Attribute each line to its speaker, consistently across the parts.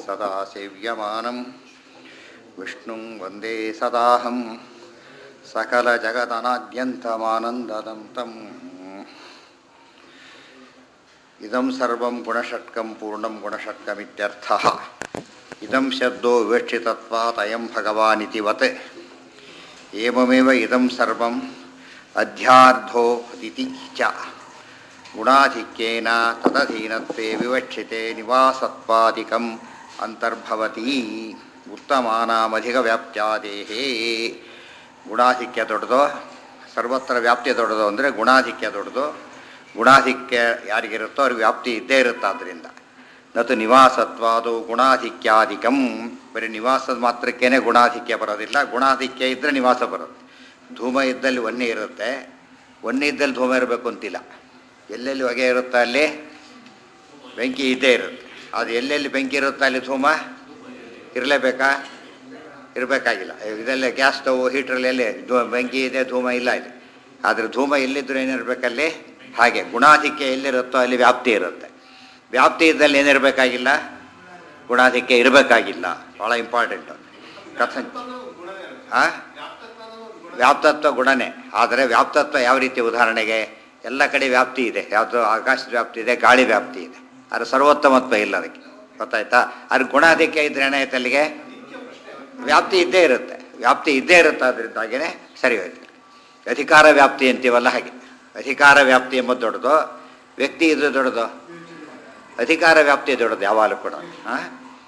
Speaker 1: सदा सेव्यमानं विष्णुं वन्दे सदाहं सकलजगदनाद्यन्तमानन्ददं तम् इदं सर्वं गुणषट्कं पूर्णं गुणषट्कमित्यर्थः इदं शब्दो विवक्षितत्वात् अयं भगवानिति वत् एवमेव इदं सर्वम् अध्यार्धो इति च ಗುಣಾಧಿಕ್ಯೇನ ತದಧೀನತ್ವೇ ವಿವಕ್ಷಿತೆ ನಿವಾಸತ್ವಾದಿಕಂ ಅಂತರ್ಭವತಿ ಉತ್ತಮಾನಾಮಧಿಕ ವ್ಯಾಪ್ತ್ಯಾದೇಹೇ ಗುಣಾಧಿಕ್ಯ ದೊಡ್ಡದು ಸರ್ವತ್ರ ವ್ಯಾಪ್ತಿ ದೊಡ್ಡದು ಅಂದರೆ ಗುಣಾಧಿಕ್ಯ ದೊಡ್ಡದು ಗುಣಾಧಿಕ್ಯ ಯಾರಿಗಿರುತ್ತೋ ಅವ್ರಿಗೆ ವ್ಯಾಪ್ತಿ ಇದ್ದೇ ಇರುತ್ತೆ ಆದ್ದರಿಂದ ನತು ನಿವಾಸತ್ವಾದು ಗುಣಾಧಿಕ್ಯಾಧಿಕಂ ಬರೀ ನಿವಾಸದ ಮಾತ್ರಕ್ಕೇ ಗುಣಾಧಿಕ್ಯ ಬರೋದಿಲ್ಲ ಗುಣಾಧಿಕ್ಯ ಇದ್ದರೆ ನಿವಾಸ ಬರುತ್ತೆ ಧೂಮ ಇದ್ದಲ್ಲಿ ಒನ್ನೆ ಇರುತ್ತೆ ಒನ್ನೆ ಇದ್ದಲ್ಲಿ ಧೂಮ ಇರಬೇಕು ಅಂತಿಲ್ಲ ಎಲ್ಲೆಲ್ಲಿ ಹೊಗೆ ಇರುತ್ತೋ ಅಲ್ಲಿ ಬೆಂಕಿ ಇದ್ದೇ ಇರುತ್ತೆ ಅದು ಎಲ್ಲೆಲ್ಲಿ ಬೆಂಕಿ ಇರುತ್ತೋ ಅಲ್ಲಿ ಧೂಮ ಇರಲೇಬೇಕಾ ಇರಬೇಕಾಗಿಲ್ಲ ಇದೆಲ್ಲ ಗ್ಯಾಸ್ ಸ್ಟವ್ ಹೀಟ್ರಲ್ಲಿ ಎಲ್ಲಿ ಧೂ ಬೆಂಕಿ ಇದೆ ಧೂಮ ಇಲ್ಲ ಇಲ್ಲಿ ಆದರೆ ಧೂಮ ಎಲ್ಲಿದ್ದರೂ ಏನಿರಬೇಕಲ್ಲಿ ಹಾಗೆ ಗುಣಾಧಿಕ್ಯ ಎಲ್ಲಿರುತ್ತೋ ಅಲ್ಲಿ ವ್ಯಾಪ್ತಿ ಇರುತ್ತೆ ವ್ಯಾಪ್ತಿ ಇದ್ದಲ್ಲಿ ಏನಿರಬೇಕಾಗಿಲ್ಲ ಗುಣಾಧಿಕ್ಯ ಇರಬೇಕಾಗಿಲ್ಲ ಭಾಳ ಇಂಪಾರ್ಟೆಂಟು ಕಥನ್ ಹಾಂ ವ್ಯಾಪ್ತತ್ವ ಗುಣನೇ ಆದರೆ ವ್ಯಾಪ್ತತ್ವ ಯಾವ ರೀತಿ ಉದಾಹರಣೆಗೆ ಎಲ್ಲ ಕಡೆ ವ್ಯಾಪ್ತಿ ಇದೆ ಯಾವುದು ಆಕಾಶದ ವ್ಯಾಪ್ತಿ ಇದೆ ಗಾಳಿ ವ್ಯಾಪ್ತಿ ಇದೆ ಆದರೆ ಸರ್ವೋತ್ತಮತ್ವ ಇಲ್ಲ ಅದಕ್ಕೆ ಗೊತ್ತಾಯ್ತಾ ಅದ್ರ ಗುಣಾಧಿಕ್ಯ ಇದ್ರೆ ಏನಾಯ್ತು ಅಲ್ಲಿಗೆ ವ್ಯಾಪ್ತಿ ಇದ್ದೇ ಇರುತ್ತೆ ವ್ಯಾಪ್ತಿ ಇದ್ದೇ ಇರುತ್ತೆ ಅದರಿಂದಾಗೇ ಸರಿ ಹೋಯ್ತು ಅಧಿಕಾರ ವ್ಯಾಪ್ತಿ ಅಂತೀವಲ್ಲ ಹಾಗೆ ಅಧಿಕಾರ ವ್ಯಾಪ್ತಿ ಎಂಬುದು ದೊಡ್ಡದು ವ್ಯಕ್ತಿ ಇದು ದೊಡ್ಡದು ಅಧಿಕಾರ ವ್ಯಾಪ್ತಿ ದೊಡ್ಡದು ಯಾವಾಗಲೂ ಕೂಡ ಹಾಂ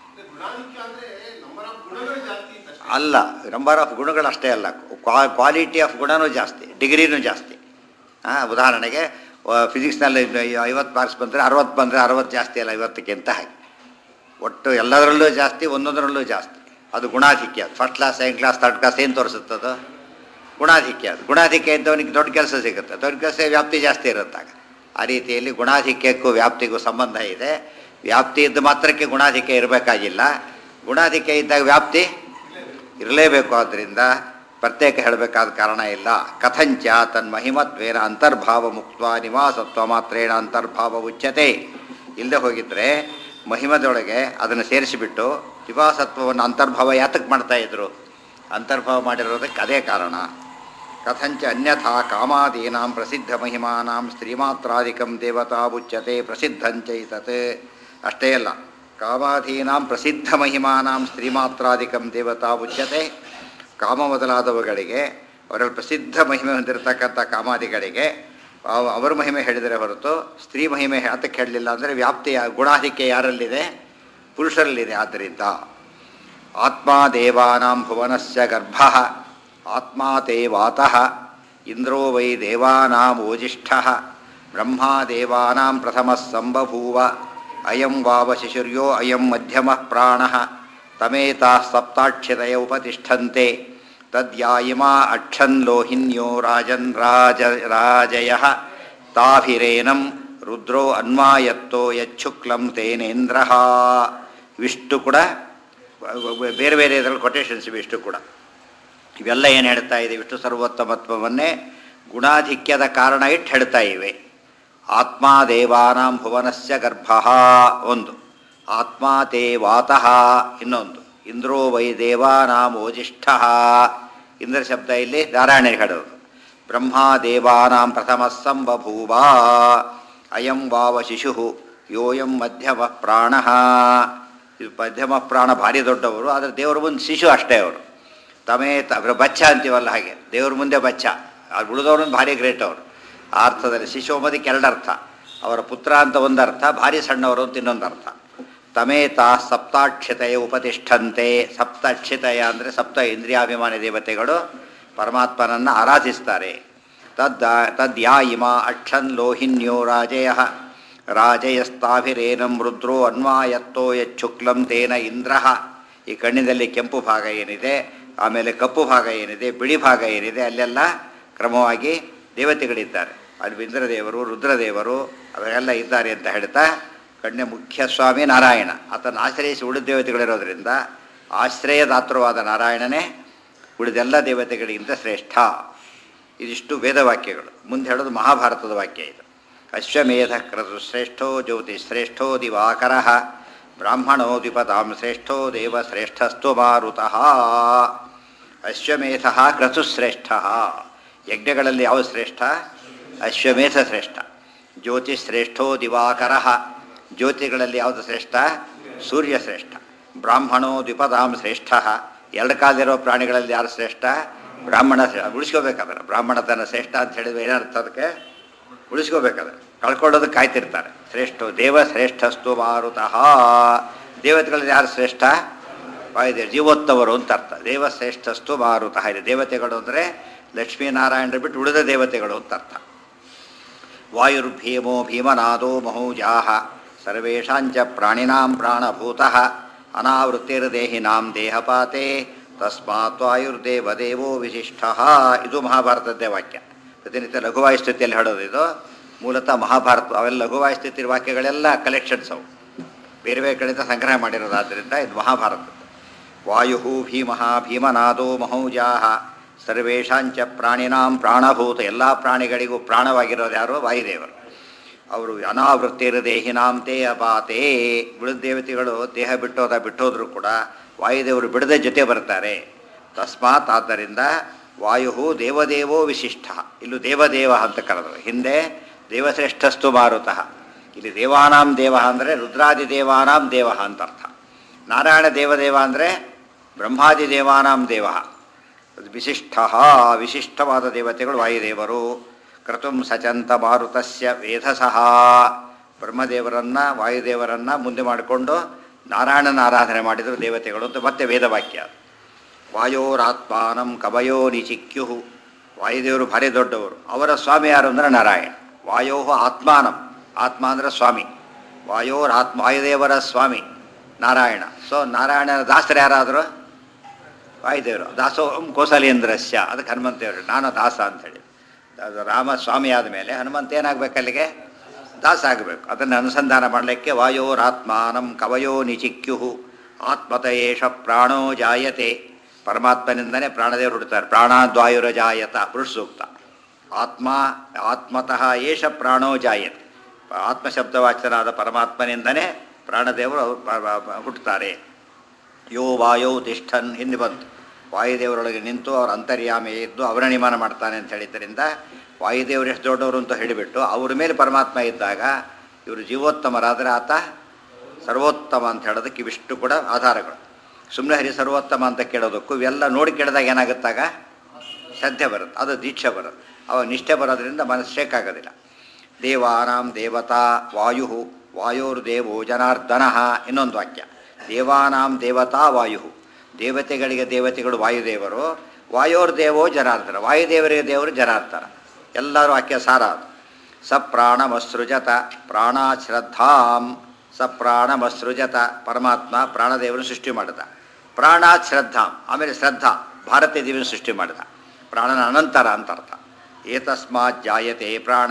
Speaker 1: ಅಲ್ಲ ನಂಬರ್ ಆಫ್ ಗುಣಗಳು ಅಷ್ಟೇ ಅಲ್ಲ ಕ್ವಾಲಿಟಿ ಆಫ್ ಗುಣನೂ ಜಾಸ್ತಿ ಡಿಗ್ರಿನೂ ಜಾಸ್ತಿ ಹಾಂ ಉದಾಹರಣೆಗೆ ಫಿಸಿಕ್ಸ್ನಲ್ಲಿ ಐವತ್ತು ಮಾರ್ಕ್ಸ್ ಬಂದರೆ ಅರವತ್ತು ಬಂದರೆ ಅರವತ್ತು ಜಾಸ್ತಿ ಅಲ್ಲ ಐವತ್ತಕ್ಕಿಂತ ಹಾಗೆ ಒಟ್ಟು ಎಲ್ಲದರಲ್ಲೂ ಜಾಸ್ತಿ ಒಂದೊಂದರಲ್ಲೂ ಜಾಸ್ತಿ ಅದು ಗುಣಾಧಿಕ್ಯ ಅದು first class second class third class ಏನು ತೋರಿಸುತ್ತದು ಗುಣಾಧಿಕ್ಯ ಅದು ಗುಣಾಧಿಕ್ಯ ಇದ್ದವನಿಗೆ ದೊಡ್ಡ ಕೆಲಸ ಸಿಗುತ್ತೆ ದೊಡ್ಡ ಕೆಲಸ ವ್ಯಾಪ್ತಿ ಜಾಸ್ತಿ ಇರುತ್ತಾಗ ಆ ರೀತಿಯಲ್ಲಿ ಗುಣಾಧಿಕ್ಯಕ್ಕೂ ವ್ಯಾಪ್ತಿಗೂ ಸಂಬಂಧ ಇದೆ ವ್ಯಾಪ್ತಿ ಇದ್ದ ಮಾತ್ರಕ್ಕೆ ಗುಣಾಧಿಕ್ಯ ಇರಬೇಕಾಗಿಲ್ಲ ಗುಣಾಧಿಕ್ಯ ಇದ್ದಾಗ ವ್ಯಾಪ್ತಿ ಇರಲೇಬೇಕು ಆದ್ದರಿಂದ ಪ್ರತ್ಯೇಕ ಹೇಳಬೇಕಾದ ಕಾರಣ ಇಲ್ಲ ಕಥಂಚ ತನ್ಮಹಿಮತ್ವೇನ ಅಂತರ್ಭಾವ ಮುಕ್ತ ನಿವಾಸತ್ವ ಮಾತ್ರೇಣ ಅಂತರ್ಭಾವ ಉಚ್ಯತೆ ಇಲ್ಲದೆ ಹೋಗಿದ್ರೆ ಮಹಿಮದೊಳಗೆ ಅದನ್ನು ಸೇರಿಸಿಬಿಟ್ಟು ನಿವಾಸತ್ವವನ್ನು ಅಂತರ್ಭಾವ ಯಾತಕ್ಕೆ ಮಾಡ್ತಾ ಇದ್ರು ಅಂತರ್ಭಾವ ಮಾಡಿರೋದಕ್ಕೆ ಅದೇ ಕಾರಣ ಕಥಂಚ ಅನ್ಯಥಾ ಕಾಮಾದೀನಾಂ ಪ್ರಸಿದ್ಧ ಮಹಿಮಾನಾಂ ಸ್ತ್ರೀಮಾತ್ರಾಧಿಕಂ ದೇವತಾ ಉಚ್ಯತೆ ಪ್ರಸಿದ್ಧಂಚೈತತ್ ಅಷ್ಟೇ ಅಲ್ಲ ಕಾಮಾಧೀನಾಂ ಪ್ರಸಿದ್ಧ ಮಹಿಮಾನಾಂ ಸ್ತ್ರೀಮಾತ್ರಾಧಿಕಂ ದೇವತಾ ಉಚ್ಯತೆ ಕಾಮ ಮೊದಲಾದವುಗಳಿಗೆ ಅವರಲ್ಲಿ ಪ್ರಸಿದ್ಧ ಮಹಿಮೆ ಹೊಂದಿರತಕ್ಕಂಥ ಕಾಮಾದಿಗಳಿಗೆ ಅವರ ಮಹಿಮೆ ಹೇಳಿದರೆ ಹೊರತು ಸ್ತ್ರೀ ಮಹಿಮೆ ಯಾತಕ್ಕೆ ಹೇಳಲಿಲ್ಲ ಅಂದರೆ ವ್ಯಾಪ್ತಿಯ ಗುಣಾಧಿಕ್ಯ ಯಾರಲ್ಲಿದೆ ಪುರುಷರಲ್ಲಿದೆ ಆದ್ದರಿಂದ ಆತ್ಮ ದೇವಾನಾಂ ಭುವನಸ್ಯ ಗರ್ಭ ಆತ್ಮ ತೇ ವಾತಃ ಇಂದ್ರೋ ವೈ ದೇವಾನಾಂ ಓಜಿಷ್ಠ ಬ್ರಹ್ಮ ದೇವಾನಾಂ ಪ್ರಥಮ ಸಂಬಭೂವ ಅಯಂ ವಾವ ಶಿಶುರ್ಯೋ ಅಯಂ ಮಧ್ಯಮ ಪ್ರಾಣ ತಮೇತಾ ಸಪ್ತಾಕ್ಷತಯ ಉಪತಿಷ್ಠಂತೆ ತದ್ಯಾಯಿಮಾ ಅಕ್ಷನ್ ಲೋಹಿನ್ಯೋ ರಾಜನ್ ರಾಜ ರಾಜಯ ತಾಭಿರೇನಂ ರುದ್ರೋ ಅನ್ವಾಯತ್ತೋ ಯಚ್ಛುಕ್ಲಂ ತೇನೇಂದ್ರ ಇವಿಷ್ಟು ಕೂಡ ಬೇರೆ ಬೇರೆ ಇದರಲ್ಲಿ ಕೊಟೇಶನ್ಸ್ ಇವಿಷ್ಟು ಕೂಡ ಇವೆಲ್ಲ ಏನು ಹೇಳ್ತಾ ಇದೆ ವಿಷ್ಣು ಸರ್ವೋತ್ತಮತ್ವವನ್ನೇ ಗುಣಾಧಿಕ್ಯದ ಕಾರಣ ಇಟ್ಟು ಹೇಳ್ತಾ ಇವೆ ಆತ್ಮ ದೇವಾನಾಂ ಭುವನಸ್ಯ ಗರ್ಭ ಒಂದು ಆತ್ಮ ತೇ ವಾತಃ ಇನ್ನೊಂದು ಇಂದ್ರೋ ವೈ ದೇವಾನಾಂ ಓಜಿಷ್ಠ ಇಂದ್ರ ಶಬ್ದ ಇಲ್ಲಿ ನಾರಾಯಣ ಹೇಳೋದು ಬ್ರಹ್ಮ ದೇವಾನಾಂ ಪ್ರಥಮ ಸಂಬಭೂವ ಅಯಂ ವಾವ ಶಿಶು ಯೋಯಂ ಮಧ್ಯಮ ಪ್ರಾಣ ಇದು ಮಧ್ಯಮ ಪ್ರಾಣ ಭಾರಿ ದೊಡ್ಡವರು ಆದರೆ ದೇವರ ಮುಂದೆ ಶಿಶು ಅಷ್ಟೇ ಅವರು ತಮೇತ ಬಚ್ಚ ಅಂತೀವಲ್ಲ ಹಾಗೆ ದೇವ್ರ ಮುಂದೆ ಬಚ್ಚ ಅದು ಉಳಿದವ್ರನ್ನ ಭಾರಿ ಗ್ರೇಟ್ ಅವರು ಆ ಅರ್ಥದಲ್ಲಿ ಶಿಶು ಅಂಬೋದಕ್ಕೆ ಎರಡು ಅರ್ಥ ಅವರ ಪುತ್ರ ಅಂತ ಒಂದು ಅರ್ಥ ಭಾರಿ ಸಣ್ಣವರು ಅಂತ ಇನ್ನೊಂದು ಅರ್ಥ ತಮೇತ ಸಪ್ತಾಕ್ಷತೆಯ ಉಪತಿಷ್ಠಂತೆ ಸಪ್ತಾಕ್ಷತೆಯ ಅಂದರೆ ಸಪ್ತ ಇಂದ್ರಿಯಾಭಿಮಾನಿ ದೇವತೆಗಳು ಪರಮಾತ್ಮನನ್ನು ಆರಾಧಿಸ್ತಾರೆ ತದ್ ತದ್ಯಾ ಇಮ ಅಕ್ಷನ್ ಲೋಹಿನ್ಯೋ ರಾಜಯ ರಾಜಯಸ್ತಾಭಿರೇನಂ ರುದ್ರೋ ಅನ್ವಾಯತ್ತೋ ಯಚ್ಚುಕ್ಲಂ ತೇನ ಇಂದ್ರ ಈ ಕಣ್ಣಿನಲ್ಲಿ ಕೆಂಪು ಭಾಗ ಏನಿದೆ ಆಮೇಲೆ ಕಪ್ಪು ಭಾಗ ಏನಿದೆ ಬಿಳಿ ಭಾಗ ಏನಿದೆ ಅಲ್ಲೆಲ್ಲ ಕ್ರಮವಾಗಿ ದೇವತೆಗಳಿದ್ದಾರೆ ಅಲ್ಲಿ ಇಂದ್ರದೇವರು ರುದ್ರದೇವರು ಅವರೆಲ್ಲ ಇದ್ದಾರೆ ಅಂತ ಹೇಳ್ತಾ ಕಣ್ಣ ಮುಖ್ಯ ಸ್ವಾಮಿ ನಾರಾಯಣ ಆತನ ಆಶ್ರಯಿಸಿ ಉಳಿದ ದೇವತೆಗಳಿರೋದ್ರಿಂದ ಆಶ್ರಯದಾತೃವಾದ ನಾರಾಯಣನೇ ಉಳಿದೆಲ್ಲ ದೇವತೆಗಳಿಗಿಂತ ಶ್ರೇಷ್ಠ ಇದಿಷ್ಟು ವೇದವಾಕ್ಯಗಳು ಮುಂದೆ ಹೇಳೋದು ಮಹಾಭಾರತದ ವಾಕ್ಯ ಇದು ಅಶ್ವಮೇಧ ಕ್ರತು ಶ್ರೇಷ್ಠೋ ಜ್ಯೋತಿ ಶ್ರೇಷ್ಠೋ ದಿವಾಕರ ಬ್ರಾಹ್ಮಣೋ ದ್ವಿಪದಾಂ ಶ್ರೇಷ್ಠೋ ದೇವಶ್ರೇಷ್ಠಸ್ತು ಮಾರುತಃ ಅಶ್ವಮೇಧ ಕ್ರತುಶ್ರೇಷ್ಠ ಯಜ್ಞಗಳಲ್ಲಿ ಯಾವ ಶ್ರೇಷ್ಠ ಅಶ್ವಮೇಧ ಶ್ರೇಷ್ಠ ಜ್ಯೋತಿಶ್ರೇಷ್ಠೋ ದಿವಾಕರ ಜ್ಯೋತಿಗಳಲ್ಲಿ ಯಾವುದು ಶ್ರೇಷ್ಠ ಸೂರ್ಯ ಶ್ರೇಷ್ಠ ಬ್ರಾಹ್ಮಣೋ ದ್ವಿಪದಾಂ ಶ್ರೇಷ್ಠ ಎರಡು ಕಾಲಿರೋ ಪ್ರಾಣಿಗಳಲ್ಲಿ ಯಾರು ಶ್ರೇಷ್ಠ ಬ್ರಾಹ್ಮಣ ಶ್ರೇ- ಉಳಿಸ್ಕೋಬೇಕಾದ್ರೆ ಬ್ರಾಹ್ಮಣತನ ಶ್ರೇಷ್ಠ ಅಂತ ಹೇಳಿದ್ರೆ ಏನರ್ಥ ಅದಕ್ಕೆ ಉಳಿಸ್ಕೋಬೇಕಾದ್ರೆ ಕಳ್ಕೊಳ್ಳೋದಕ್ಕೆ ಕಾಯ್ತಿರ್ತಾರೆ ಶ್ರೇಷ್ಠ ದೇವ ಶ್ರೇಷ್ಠಸ್ತು ಮಾರುತಃ ದೇವತೆಗಳಲ್ಲಿ ಯಾರು ಶ್ರೇಷ್ಠ ವಾಯುದೇವ ಜೀವೋತ್ತವರು ಅಂತ ಅರ್ಥ ದೇವ ಶ್ರೇಷ್ಠಸ್ತು ಮಾರುತಃ ಇದೆ ದೇವತೆಗಳು ಅಂದರೆ ಲಕ್ಷ್ಮೀನಾರಾಯಣರು ಬಿಟ್ಟು ಉಳಿದ ದೇವತೆಗಳು ಅಂತ ಅರ್ಥ ವಾಯುರ್ಭೀಮೋ ಭೀಮನಾದೋ ಮಹೌಜಾಹ ಸರ್ವೇಷಾಂಚ ಪ್ರಾಣಿನಾಂ ಪ್ರಾಣಭೂತಃ ಅನಾವೃತ್ತಿರ್ದೇಹಿನಾಂ ದೇಹಪಾತೆ ತಸ್ಮಾತ್ ವಾಯುರ್ದೇವದೇವೋ ವಿಶಿಷ್ಟ ಇದು ಮಹಾಭಾರತದ್ದೇ ವಾಕ್ಯ ಪ್ರತಿನಿತ್ಯ ಲಘುವಾಯುಸ್ಥಿತಿಯಲ್ಲಿ ಹೇಳೋದು ಇದು ಮೂಲತಃ ಮಹಾಭಾರತ ಅವೆಲ್ಲ ಲಘುವಾಯುಸ್ಥಿತಿ ವಾಕ್ಯಗಳೆಲ್ಲ ಕಲೆಕ್ಷನ್ಸ್ ಅವು ಬೇರೆ ಬೇರೆ ಕಡೆಯಿಂದ ಸಂಗ್ರಹ ಮಾಡಿರೋದಾದ್ದರಿಂದ ಇದು ಮಹಾಭಾರತ ವಾಯು ಭೀಮಃ ಭೀಮನಾದೋ ಮಹೌಜಾಹ ಸರ್ವೇಷಾಂಚ ಪ್ರಾಣಿನಾಂ ಪ್ರಾಣಭೂತ ಎಲ್ಲ ಪ್ರಾಣಿಗಳಿಗೂ ಪ್ರಾಣವಾಗಿರೋದು ಯಾರು ವಾಯುದೇವರು ಅವರು ಅನಾವೃತ್ತಿರ ದೇಹಿನಾಂ ತೇ ಅಪಾತೇ ಉಳಿದ ದೇವತೆಗಳು ದೇಹ ಬಿಟ್ಟೋದ ಬಿಟ್ಟೋದ್ರು ಕೂಡ ವಾಯುದೇವರು ಬಿಡದೆ ಜೊತೆ ಬರ್ತಾರೆ ತಸ್ಮಾತ್ ಆದ್ದರಿಂದ ವಾಯು ದೇವದೇವೋ ವಿಶಿಷ್ಟ ಇಲ್ಲೂ ದೇವದೇವ ಅಂತ ಕರೆದರು ಹಿಂದೆ ದೇವಶ್ರೇಷ್ಠಸ್ತು ಮಾರುತಃ ಇಲ್ಲಿ ದೇವಾನಾಂ ದೇವ ಅಂದರೆ ರುದ್ರಾದಿ ದೇವಾನಾಂ ದೇವ ಅಂತ ಅರ್ಥ ನಾರಾಯಣ ದೇವದೇವ ಅಂದರೆ ಬ್ರಹ್ಮಾದಿ ದೇವಾನಾಂ ದೇವ ಅದು ವಿಶಿಷ್ಟ ವಿಶಿಷ್ಟವಾದ ದೇವತೆಗಳು ವಾಯುದೇವರು ಕ್ರತುಂ ಸಚಂತ ಮಾರುತಸ್ಯ ವೇಧಸಃ ಬ್ರಹ್ಮದೇವರನ್ನ ವಾಯುದೇವರನ್ನ ಮುಂದೆ ಮಾಡಿಕೊಂಡು ನಾರಾಯಣನ ಆರಾಧನೆ ಮಾಡಿದರು ದೇವತೆಗಳು ಅಂತ ಮತ್ತೆ ವೇದವಾಕ್ಯ ವಾಯೋರಾತ್ಮಾನಂ ಕವಯೋ ನಿಚಿಕ್ಯು ವಾಯುದೇವರು ಭಾರಿ ದೊಡ್ಡವರು ಅವರ ಸ್ವಾಮಿ ಯಾರು ಅಂದರೆ ನಾರಾಯಣ ವಾಯೋ ಆತ್ಮಾನಂ ಆತ್ಮ ಅಂದರೆ ಸ್ವಾಮಿ ವಾಯೋರಾತ್ಮ ವಾಯುದೇವರ ಸ್ವಾಮಿ ನಾರಾಯಣ ಸೊ ನಾರಾಯಣನ ದಾಸರು ಯಾರಾದರು ವಾಯುದೇವರು ದಾಸೋಹಂ ಕೋಸಲೇಂದ್ರಸ್ಯ ಅದಕ್ಕೆ ಹನುಮಂತೇವರು ನಾನು ದಾಸ ಅಂಥೇಳಿ ಅದು ರಾಮ ಸ್ವಾಮಿ ಆದಮೇಲೆ ಹನುಮಂತ ಏನಾಗಬೇಕು ಅಲ್ಲಿಗೆ ದಾಸ ಆಗಬೇಕು ಅದನ್ನು ಅನುಸಂಧಾನ ಮಾಡಲಿಕ್ಕೆ ವಾಯೋರಾತ್ಮಾನಂ ಕವಯೋ ನಿಚಿಕ್ಯು ಆತ್ಮತ ಏಷ ಪ್ರಾಣೋ ಜಾಯತೆ ಪರಮಾತ್ಮನಿಂದನೇ ಪ್ರಾಣದೇವರು ಹುಡ್ತಾರೆ ಪ್ರಾಣಾದ್ವಾಯುರ ಜಾಯತ ಪುರುಷ ಸೂಕ್ತ ಆತ್ಮ ಆತ್ಮತಃ ಏಷ ಪ್ರಾಣೋ ಜಾಯತೆ ಆತ್ಮಶಬ್ದವಾಚನಾದ ಪರಮಾತ್ಮನಿಂದನೇ ಪ್ರಾಣದೇವರು ಪ- ಪ- ಪ- ಹುಟ್ಟುತ್ತಾರೆ ಯೋ ವಾಯೋ ತಿಷ್ಠನ್ ಹಿಂದೆ ಬಂತು ವಾಯುದೇವರೊಳಗೆ ನಿಂತು ಅವ್ರ ಅಂತರ್ಯಾಮಿ ಇದ್ದು ಅವರ ನಿಮಾನ ಮಾಡ್ತಾನೆ ಅಂತ ಹೇಳಿದ್ದರಿಂದ ವಾಯುದೇವರು ಎಷ್ಟು ದೊಡ್ಡವರು ಅಂತ ಹೇಳಿಬಿಟ್ಟು ಅವ್ರ ಮೇಲೆ ಪರಮಾತ್ಮ ಇದ್ದಾಗ ಇವರು ಜೀವೋತ್ತಮರಾದರೆ ಆತ ಸರ್ವೋತ್ತಮ ಅಂತ ಹೇಳೋದಕ್ಕೆ ಇವಿಷ್ಟು ಕೂಡ ಆಧಾರಗಳು ಸುಮ್ಮನೆ ಹರಿ ಸರ್ವೋತ್ತಮ ಅಂತ ಕೇಳೋದಕ್ಕೂ ಇವೆಲ್ಲ ನೋಡಿ ಕೇಳಿದಾಗ ಏನಾಗುತ್ತಾಗ ಶ್ರದ್ಧೆ ಬರುತ್ತೆ ಅದು ದೀಕ್ಷೆ ಬರುತ್ತೆ ಅವಾಗ ನಿಷ್ಠೆ ಬರೋದ್ರಿಂದ ಮನಸ್ಸು ಶೇಕಾಗೋದಿಲ್ಲ ದೇವಾನಾಂ ದೇವತಾ ವಾಯು ವಾಯೋರ್ದೇವೋ ಜನಾರ್ದನ ಇನ್ನೊಂದು ವಾಕ್ಯ ದೇವಾನಾಂ ದೇವತಾ ವಾಯು ದೇವತೆಗಳಿಗೆ ದೇವತೆಗಳು ವಾಯುದೇವರು ವಾಯೋರ್ದೇವೋ ಜನಾರ್ದನ ವಾಯುದೇವರಿಗೆ ದೇವರು ಜನಾರ್ದನ ಎಲ್ಲರೂ ವಾಕ್ಯ ಸಾರ ಅದು ಸ ಪ್ರಾಣಮಸೃಜತ ಪ್ರಾಣಾಶ್ರದ್ಧಾಂ ಸ ಪ್ರಾಣಮಸೃಜತ ಪರಮಾತ್ಮ ಪ್ರಾಣದೇವರನ್ನು ಸೃಷ್ಟಿ ಮಾಡಿದ ಪ್ರಾಣಾತ್ ಶ್ರದ್ಧಾಂ ಆಮೇಲೆ ಶ್ರದ್ಧಾ ಭಾರತೀಯ ದೇವಿಯನ್ನು ಸೃಷ್ಟಿ ಮಾಡಿದ ಪ್ರಾಣನ ಅನಂತರ ಅಂತ ಅರ್ಥ ಏತಸ್ಮಾತ್ ಜಾಯತೆ ಪ್ರಾಣ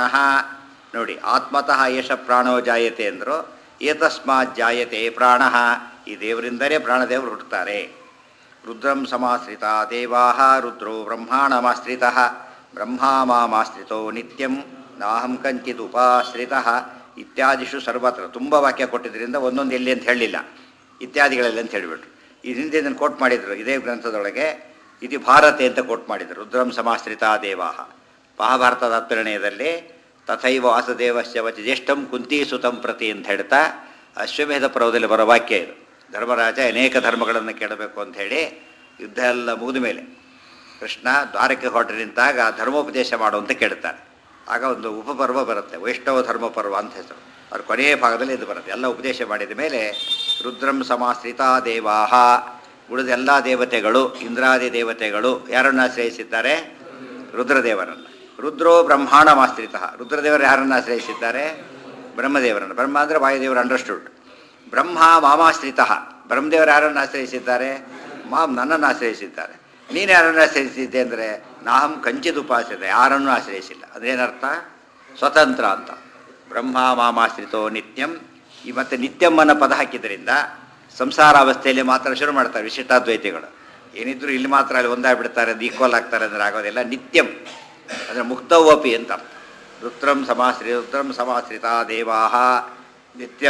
Speaker 1: ನೋಡಿ ಆತ್ಮತಃ ಏಷ ಪ್ರಾಣೋ ಜಾಯತೆ ಅಂದರು ಏತಸ್ಮಾತ್ ಜಾಯತೆ ಪ್ರಾಣ ಈ ದೇವರಿಂದಲೇ ಪ್ರಾಣದೇವರು ಹುಟ್ಟುತ್ತಾರೆ ರುದ್ರಂ ಸಮಾಶ್ರಿತ ದೇವಾ ರುದ್ರೋ ಬ್ರಹ್ಮಾಣಮಾಶ್ರಿತ ಬ್ರಹ್ಮಾ ಮಾಮಾಶ್ರಿತೋ ನಿತ್ಯಂ ನಾಹಂ ಕಂಚಿತ್ ಉಪಾಶ್ರಿತ ಇತ್ಯಾದಿಷು ಸರ್ವತ್ರ ತುಂಬ ವಾಕ್ಯ ಕೊಟ್ಟಿದ್ದರಿಂದ ಒಂದೊಂದು ಎಲ್ಲಿ ಅಂತ ಹೇಳಲಿಲ್ಲ ಇತ್ಯಾದಿಗಳಲ್ಲಿ ಅಂತ ಹೇಳಿಬಿಟ್ರು ಈ ಹಿಂದೆ ಇದನ್ನು ಕೋಟ್ ಮಾಡಿದರು ಇದೇ ಗ್ರಂಥದೊಳಗೆ ಇದು ಭಾರತೆ ಅಂತ ಕೋಟ್ ಮಾಡಿದರು ರುದ್ರಂ ಸಮಾಶ್ರಿತ ದೇವಾ ಮಹಾಭಾರತದ ನಿರ್ಣಯದಲ್ಲಿ ತಥೈವ ವಾಸುದೇವಸ್ಯ ವಚ ಜ್ಯೇಷ್ಠಂ ಕುಂತೀಸುತಂ ಪ್ರತಿ ಅಂತ ಹೇಳ್ತಾ ಅಶ್ವಮೇಧ ಪರ್ವದಲ್ಲಿ ಬರೋ ವಾಕ್ಯ ಇದು ಧರ್ಮರಾಜ ಅನೇಕ ಧರ್ಮಗಳನ್ನು ಕೇಳಬೇಕು ಅಂತ ಹೇಳಿ ಯುದ್ಧ ಎಲ್ಲ ಮುಗಿದ ಮೇಲೆ ಕೃಷ್ಣ ದ್ವಾರಕ್ಕೆ ಹೊರಟು ನಿಂತಾಗ ಧರ್ಮೋಪದೇಶ ಮಾಡು ಅಂತ ಕೇಳ್ತಾರೆ ಆಗ ಒಂದು ಉಪಪರ್ವ ಬರುತ್ತೆ ವೈಷ್ಣವ ಧರ್ಮ ಪರ್ವ ಅಂತ ಹೆಸರು ಅವ್ರ ಕೊನೆಯ ಭಾಗದಲ್ಲಿ ಇದು ಬರುತ್ತೆ ಎಲ್ಲ ಉಪದೇಶ ಮಾಡಿದ ಮೇಲೆ ರುದ್ರಂ ಸಮಾಶ್ರಿತ ದೇವಾಹ ಉಳಿದ ಎಲ್ಲ ದೇವತೆಗಳು ಇಂದ್ರಾದಿ ದೇವತೆಗಳು ಯಾರನ್ನು ಆಶ್ರಯಿಸಿದ್ದಾರೆ ರುದ್ರದೇವರನ್ನು ರುದ್ರೋ ಬ್ರಹ್ಮಾಂಡಮಾಶ್ರಿತ ರುದ್ರದೇವರು ಯಾರನ್ನು ಆಶ್ರಯಿಸಿದ್ದಾರೆ ಬ್ರಹ್ಮದೇವರನ್ನು ಬ್ರಹ್ಮ ಅಂದರೆ ವಾಯುದೇವರು ಅಂಡರ್ಸ್ಟುಡ್ ಬ್ರಹ್ಮ ಮಾಮಾಶ್ರಿತ ಬ್ರಹ್ಮದೇವರು ಯಾರನ್ನು ಆಶ್ರಯಿಸಿದ್ದಾರೆ ಮಾಮ್ ನನ್ನನ್ನು ಆಶ್ರಯಿಸಿದ್ದಾರೆ ನೀನು ಯಾರನ್ನು ಆಶ್ರಯಿಸಿದ್ದೆ ಅಂದರೆ ನಾಹಂ ಕಂಚಿದ ಉಪಾಸಿದೆ ಯಾರನ್ನೂ ಆಶ್ರಯಿಸಿಲ್ಲ ಅದೇನರ್ಥ ಸ್ವತಂತ್ರ ಅಂತ ಬ್ರಹ್ಮ ಮಾಮಾಶ್ರಿತೋ ನಿತ್ಯಂ ಈ ಮತ್ತೆ ನಿತ್ಯಂ ಅನ್ನೋ ಪದ ಹಾಕಿದ್ರಿಂದ ಸಂಸಾರ ಅವಸ್ಥೆಯಲ್ಲಿ ಮಾತ್ರ ಶುರು ಮಾಡ್ತಾರೆ ವಿಶಿಷ್ಟಾದ್ವೈತಿಗಳು ಏನಿದ್ರು ಇಲ್ಲಿ ಮಾತ್ರ ಅಲ್ಲಿ ಒಂದಾಗ್ಬಿಡ್ತಾರೆ ಅದು ಈಕ್ವಲ್ ಆಗ್ತಾರೆ ಅಂದ್ರೆ ಆಗೋದಿಲ್ಲ ನಿತ್ಯಂ ಅಂದರೆ ಮುಕ್ತವಪಿ ಅಂತ ಅರ್ಥ ರುದ್ರಂ ಸಮಾಶ್ರಿ ರುದ್ರಂ ಸಮಾಶ್ರಿತ ದೇವಾ ನಿತ್ಯಂ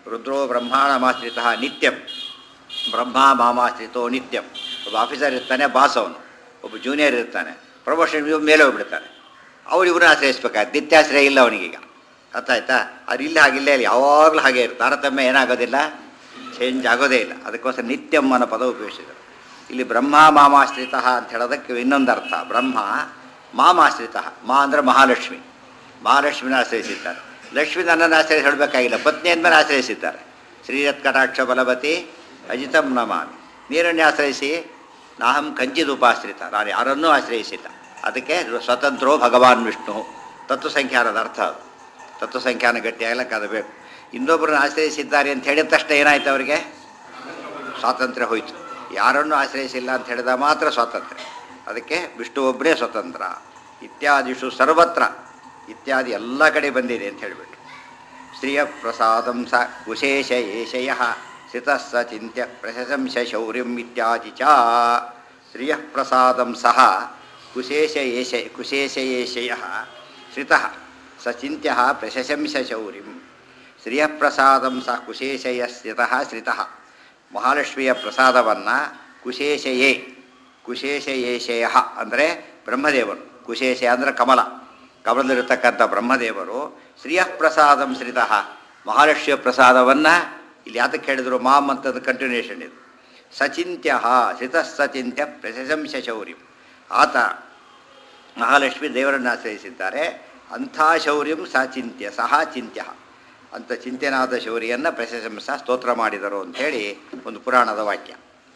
Speaker 1: ರುದ್ರೋ ಬ್ರಹ್ಮಾಣಮಾಶ್ರಿತ ನಿತ್ಯಂ ಬ್ರಹ್ಮ ಮಾಮಾಶ್ರಿತೋ ನಿತ್ಯಂ ಒಬ್ಬ ಆಫೀಸರ್ ಇರ್ತಾನೆ ಬಾಸ್ ಅವನು ಒಬ್ಬ ಜೂನಿಯರ್ ಇರ್ತಾನೆ ಪ್ರಮೋಷನ್ ಮೇಲೆ ಹೋಗ್ಬಿಡ್ತಾನೆ ಅವ್ರು ಇವ್ರನ್ನ ಆಶ್ರಯಿಸ್ಬೇಕಾದ್ರೆ ನಿತ್ಯಾಶ್ರಯ ಇಲ್ಲ ಅವನಿಗೀಗ ಅರ್ಥ ಆಯ್ತಾ ಅದು ಇಲ್ಲಿ ಹಾಗಿಲ್ಲ ಇಲ್ಲಿ ಯಾವಾಗಲೂ ಹಾಗೆ ಇರುತ್ತೆ ತಾರತಮ್ಯ ಏನಾಗೋದಿಲ್ಲ ಚೇಂಜ್ ಆಗೋದೇ ಇಲ್ಲ ಅದಕ್ಕೋಸ್ಕರ ನಿತ್ಯಂ ಅನ್ನೋ ಪದ ಉಪಯೋಗಿಸಿದರು ಇಲ್ಲಿ ಬ್ರಹ್ಮ ಮಾಮಾಶ್ರಿತ ಅಂತ ಹೇಳೋದಕ್ಕೆ ಇನ್ನೊಂದು ಅರ್ಥ ಬ್ರಹ್ಮ ಮಾಮಾಶ್ರಿತ ಮಾ ಅಂದರೆ ಮಹಾಲಕ್ಷ್ಮಿ ಮಹಾಲಕ್ಷ್ಮಿನ ಆಶ್ರಯಿಸಿದ್ದಾರೆ ಲಕ್ಷ್ಮಿ ನನ್ನನ್ನು ಆಶ್ರಯಿಸಿ ಹೇಳಬೇಕಾಗಿಲ್ಲ ಪತ್ನಿ ಅಂದಮೇಲೆ ಆಶ್ರಯಿಸಿದ್ದಾರೆ ಶ್ರೀರತ್ ಕಟಾಕ್ಷ ಬಲವತಿ ಅಜಿತಂ ನಮಾಮಿ ನೀರನ್ನೇ ಆಶ್ರಯಿಸಿ ನಾಹಂ ಕಂಚಿದ ಉಪಾಶ್ರಿತ ನಾನು ಯಾರನ್ನೂ ಆಶ್ರಯಿಸಿಲ್ಲ ಅದಕ್ಕೆ ಸ್ವತಂತ್ರೋ ಭಗವಾನ್ ವಿಷ್ಣು ತತ್ವಸಂಖ್ಯಾನದ ಅರ್ಥ ಅದು ತತ್ವಸಂಖ್ಯಾನ ಗಟ್ಟಿಯಾಗಲಿಕ್ಕೆ ಅದು ಬೇಕು ಇನ್ನೊಬ್ಬರನ್ನ ಆಶ್ರಯಿಸಿದ್ದಾರೆ ಅಂತ ಹೇಳಿದ ತಕ್ಷಣ ಏನಾಯ್ತು ಅವರಿಗೆ ಸ್ವಾತಂತ್ರ್ಯ ಹೋಯಿತು ಯಾರನ್ನೂ ಆಶ್ರಯಿಸಿಲ್ಲ ಅಂತ ಹೇಳಿದ ಮಾತ್ರ ಸ್ವಾತಂತ್ರ್ಯ ಅದಕ್ಕೆ ವಿಷ್ಣು ಒಬ್ಬರೇ ಸ್ವತಂತ್ರ ಇತ್ಯಾದಿಷು ಸರ್ವತ್ರ ಇತ್ಯಾದಿ ಎಲ್ಲ ಕಡೆ ಬಂದಿದೆ ಅಂತ ಹೇಳಿಬಿಟ್ಟು ಶ್ರಿಯ ಪ್ರಸಾದಂ ಸ ಕುಶೇಷ ಏಷಯ ಸ್ಥಿತಃ ಸ ಚಿಂತ್ಯ ಪ್ರಶಂಸ ಶೌರ್ಯಂ ಇತ್ಯಾದಿ ಚ ಶ್ರಿಯ ಪ್ರಸಾದಂ ಸಹ ಕುಶೇಷ ಏಷ ಕುಶೇಷ ಏಷಯ ಶ್ರಿತಃ ಸ ಚಿಂತ್ಯ ಪ್ರಶಂಸ ಶೌರ್ಯಂ ಶ್ರಿಯ ಪ್ರಸಾದಂ ಸಹ ಕುಶೇಷಯ ಸ್ಥಿತಃ ಶ್ರಿತಃ ಮಹಾಲಕ್ಷ್ಮಿಯ ಪ್ರಸಾದವನ್ನು ಕುಶೇಷಯೇ ಕುಶೇಷಯೇಷಯ ಅಂದರೆ ಬ್ರಹ್ಮದೇವರು ಕುಶೇಷ ಅಂದರೆ ಕಮಲ ಕಮಲದಲ್ಲಿರತಕ್ಕಂಥ ಬ್ರಹ್ಮದೇವರು ಶ್ರಿಯ ಪ್ರಸಾದಂ ಶ್ರಿತಃ ಮಹಾಲಕ್ಷ್ಮಿಯ ಪ್ರಸಾದವನ್ನು ಇಲ್ಲಿ ಯಾತಕ್ಕೆ ಹೇಳಿದ್ರು ಮಾಮ್ ಅಂತದ್ದು ಕಂಟಿನ್ಯೂಷನ್ ಇದು ಸಚಿಂತ್ಯ ಶ್ರಿತಃ ಸಚಿಂತ್ಯ ಪ್ರಶಂಸ ಶೌರ್ಯಂ ಆತ ಮಹಾಲಕ್ಷ್ಮಿ ದೇವರನ್ನು ಆಶ್ರಯಿಸಿದ್ದಾರೆ ಅಂಥ ಶೌರ್ಯಂ ಸ ಚಿಂತ್ಯ ಸಹ ಚಿಂತ್ಯ ಅಂತ ಚಿಂತ್ಯನಾದ ಶೌರ್ಯನ್ನು ಪ್ರಶಂಸ ಸ್ತೋತ್ರ ಮಾಡಿದರು ಅಂಥೇಳಿ ಒಂದು ಪುರಾಣದ ವಾಕ್ಯ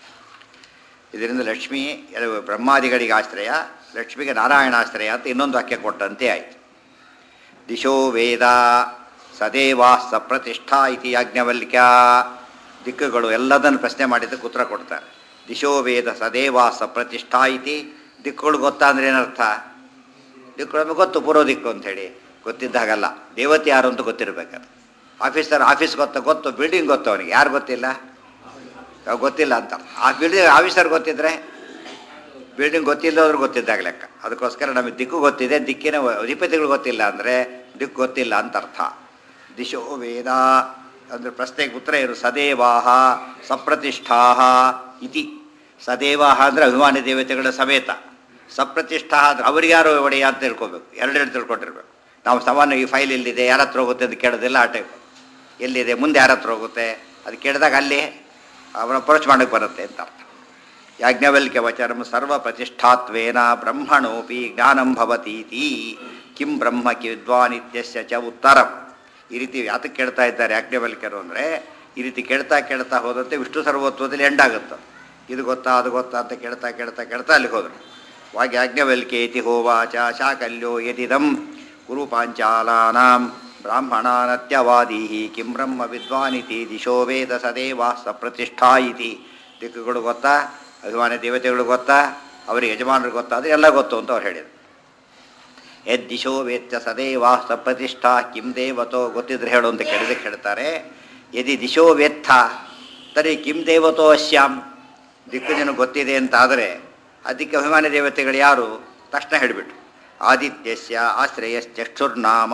Speaker 1: ಇದರಿಂದ ಲಕ್ಷ್ಮಿ ಎಲ್ಲ ಬ್ರಹ್ಮಾದಿಗಳಿಗೆ ಆಶ್ರಯ ಲಕ್ಷ್ಮಿಗೆ ನಾರಾಯಣಾಶ್ರಯ ಅಂತ ಇನ್ನೊಂದು ವಾಕ್ಯ ಕೊಟ್ಟಂತೆ ಆಯಿತು ದಿಶೋ ವೇದ ಸದೇವಾ ಸಪ್ರತಿಷ್ಠಾ ಇತಿ ಯಾಜ್ಞವಲ್ಕ್ಯ ದಿಕ್ಕುಗಳು ಎಲ್ಲದನ್ನು ಪ್ರಶ್ನೆ ಮಾಡಿದ್ದಕ್ಕೆ ಉತ್ತರ ಕೊಡ್ತಾರೆ ದಿಶೋ ವೇದ ಸದೇವಾ ಸಪ್ರತಿಷ್ಠಾ ಇತಿ ದಿಕ್ಕುಗಳು ಗೊತ್ತಾ ಅಂದ್ರೆ ಏನರ್ಥ ದಿಕ್ಕುಗಳು ಗೊತ್ತು ಪೂರ್ವ ದಿಕ್ಕು ಅಂಥೇಳಿ ಗೊತ್ತಿದ್ದ ಹಾಗಲ್ಲ ದೇವತೆ ಯಾರು ಅಂತ ಗೊತ್ತಿರಬೇಕಾದ್ರೆ ಆಫೀಸರ್ ಆಫೀಸ್ ಗೊತ್ತ ಗೊತ್ತು ಬಿಲ್ಡಿಂಗ್ ಗೊತ್ತು ಅವನಿಗೆ ಯಾರು ಗೊತ್ತಿಲ್ಲ ಅವ್ ಗೊತ್ತಿಲ್ಲ ಅಂತ ಆ ಬಿಲ್ಡಿಂಗ್ ಆಫೀಸರ್ ಗೊತ್ತಿದ್ರೆ ಬಿಲ್ಡಿಂಗ್ ಗೊತ್ತಿಲ್ಲದವ್ರು ಗೊತ್ತಿದ್ದಾಗ ಲೆಕ್ಕ ಅದಕ್ಕೋಸ್ಕರ ನಮಗೆ ದಿಕ್ಕು ಗೊತ್ತಿದೆ ದಿಕ್ಕಿನ ಅಧಿಪತಿಗಳು ಗೊತ್ತಿಲ್ಲ ಅಂದರೆ ದಿಕ್ಕು ಗೊತ್ತಿಲ್ಲ ಅಂತ ಅರ್ಥ ದಿಶೋ ವೇದ ಅಂದರೆ ಪ್ರಶ್ನೆಗೆ ಉತ್ತರ ಇರು ಸದೇವಾಹ ಸಪ್ರತಿಷ್ಠಾ ಇತಿ ಸದೇವಾಹ ಅಂದರೆ ಅಭಿಮಾನಿ ದೇವತೆಗಳ ಸಮೇತ ಸಪ್ರತಿಷ್ಠಾ ಅಂದರೆ ಅವ್ರಿಗ್ಯಾರು ಒಡೆಯ ಅಂತ ತಿಳ್ಕೊಬೇಕು ಎರಡೆರಡು ತಿಳ್ಕೊಂಡಿರ್ಬೇಕು ನಾವು ಸಾಮಾನ್ಯ ಈ ಫೈಲ್ ಎಲ್ಲಿದೆ ಯಾರ ಹತ್ರ ಹೋಗುತ್ತೆ ಅಂತ ಕೇಳೋದಿಲ್ಲ ಆ ಟೈಪ್ ಎಲ್ಲಿದೆ ಮುಂದೆ ಯಾರ ಹತ್ರ ಹೋಗುತ್ತೆ ಅದು ಕೇಳಿದಾಗ ಅಲ್ಲಿ ಅವನ ಅಪ್ರೋಚ್ ಮಾಡೋಕ್ಕೆ ಬರುತ್ತೆ ಅಂತ ಅರ್ಥ ಯಾಜ್ಞವಲ್ಕ್ಯ ವಚನಂ ಸರ್ವ ಪ್ರತಿಷ್ಠಾತ್ವೇನ ಬ್ರಹ್ಮಣೋಪಿ ಜ್ಞಾನಂ ಭವತೀತಿ ಕಿಂ ಬ್ರಹ್ಮ ಕಿ ವಿದ್ವಾನ್ ಇತ್ಯಸ್ಯ ಚ ಉತ್ತರಂ ಈ ರೀತಿ ಯಾತಕ್ಕೆ ಕೇಳ್ತಾ ಇದ್ದಾರೆ ಯಾಜ್ಞವಲ್ಕ್ಯರು ಅಂದರೆ ಈ ರೀತಿ ಕೇಳ್ತಾ ಕೇಳ್ತಾ ಹೋದಂತೆ ವಿಷ್ಣು ಸರ್ವೋತ್ವದಲ್ಲಿ ಎಂಡಾಗುತ್ತೆ ಇದು ಗೊತ್ತಾ ಅದು ಗೊತ್ತಾ ಅಂತ ಕೇಳ್ತಾ ಕೇಳ್ತಾ ಕೇಳ್ತಾ ಅಲ್ಲಿಗೆ ಹೋದರು ವಾಗ್ಯಾಜ್ಞವಲ್ಕ್ಯ ಇತಿ ಹೋವಾಚ ಶಾಕಲ್ಯೋ ಯದಿದಂ ಕುರು ಪಾಂಚಾಲಾನಾಂ ಬ್ರಾಹ್ಮಣಾನತ್ಯವಾದೀ ಕಿಂ ಬ್ರಹ್ಮ ವಿದ್ವಾನಿತಿ ದಿಶೋ ವೇದ ಸದೇವಾ ಸಪ್ರತಿಷ್ಠಾ ಇತಿ ದಿಕ್ಕುಗಳು ಗೊತ್ತಾ ಅಭಿಮಾನಿ ದೇವತೆಗಳು ಗೊತ್ತಾ ಅವರಿಗೆ ಯಜಮಾನರು ಗೊತ್ತಾ ಅಂದರೆ ಎಲ್ಲ ಗೊತ್ತು ಅಂತ ಅವ್ರು ಹೇಳಿದರು ಯದ್ದಿಶೋ ವೇತ್ಯ ಸದೇವಾ ಸಪ್ರತಿಷ್ಠಾ ಕಿಂ ದೇವತೋ ಗೊತ್ತಿದ್ರೆ ಹೇಳು ಅಂತ ಕೇಳಿದಕ್ಕೆ ಹೇಳ್ತಾರೆ ಯದಿ ದಿಶೋ ವೇತ್ಥ ತರಿ ಕಿಂ ದೇವತೋ ಅಶ್ಯಾಂ ದಿಕ್ಕು ನಿನಗೆ ಗೊತ್ತಿದೆ ಅಂತಾದರೆ ಅದಕ್ಕೆ ಅಭಿಮಾನಿ ದೇವತೆಗಳು ಯಾರು ತಕ್ಷಣ ಹೇಳಿಬಿಟ್ರು ಆದಿತ್ಯಸ್ಯ ಆಶ್ರಯಶ್ಚಕ್ಷುರ್ನಾಮ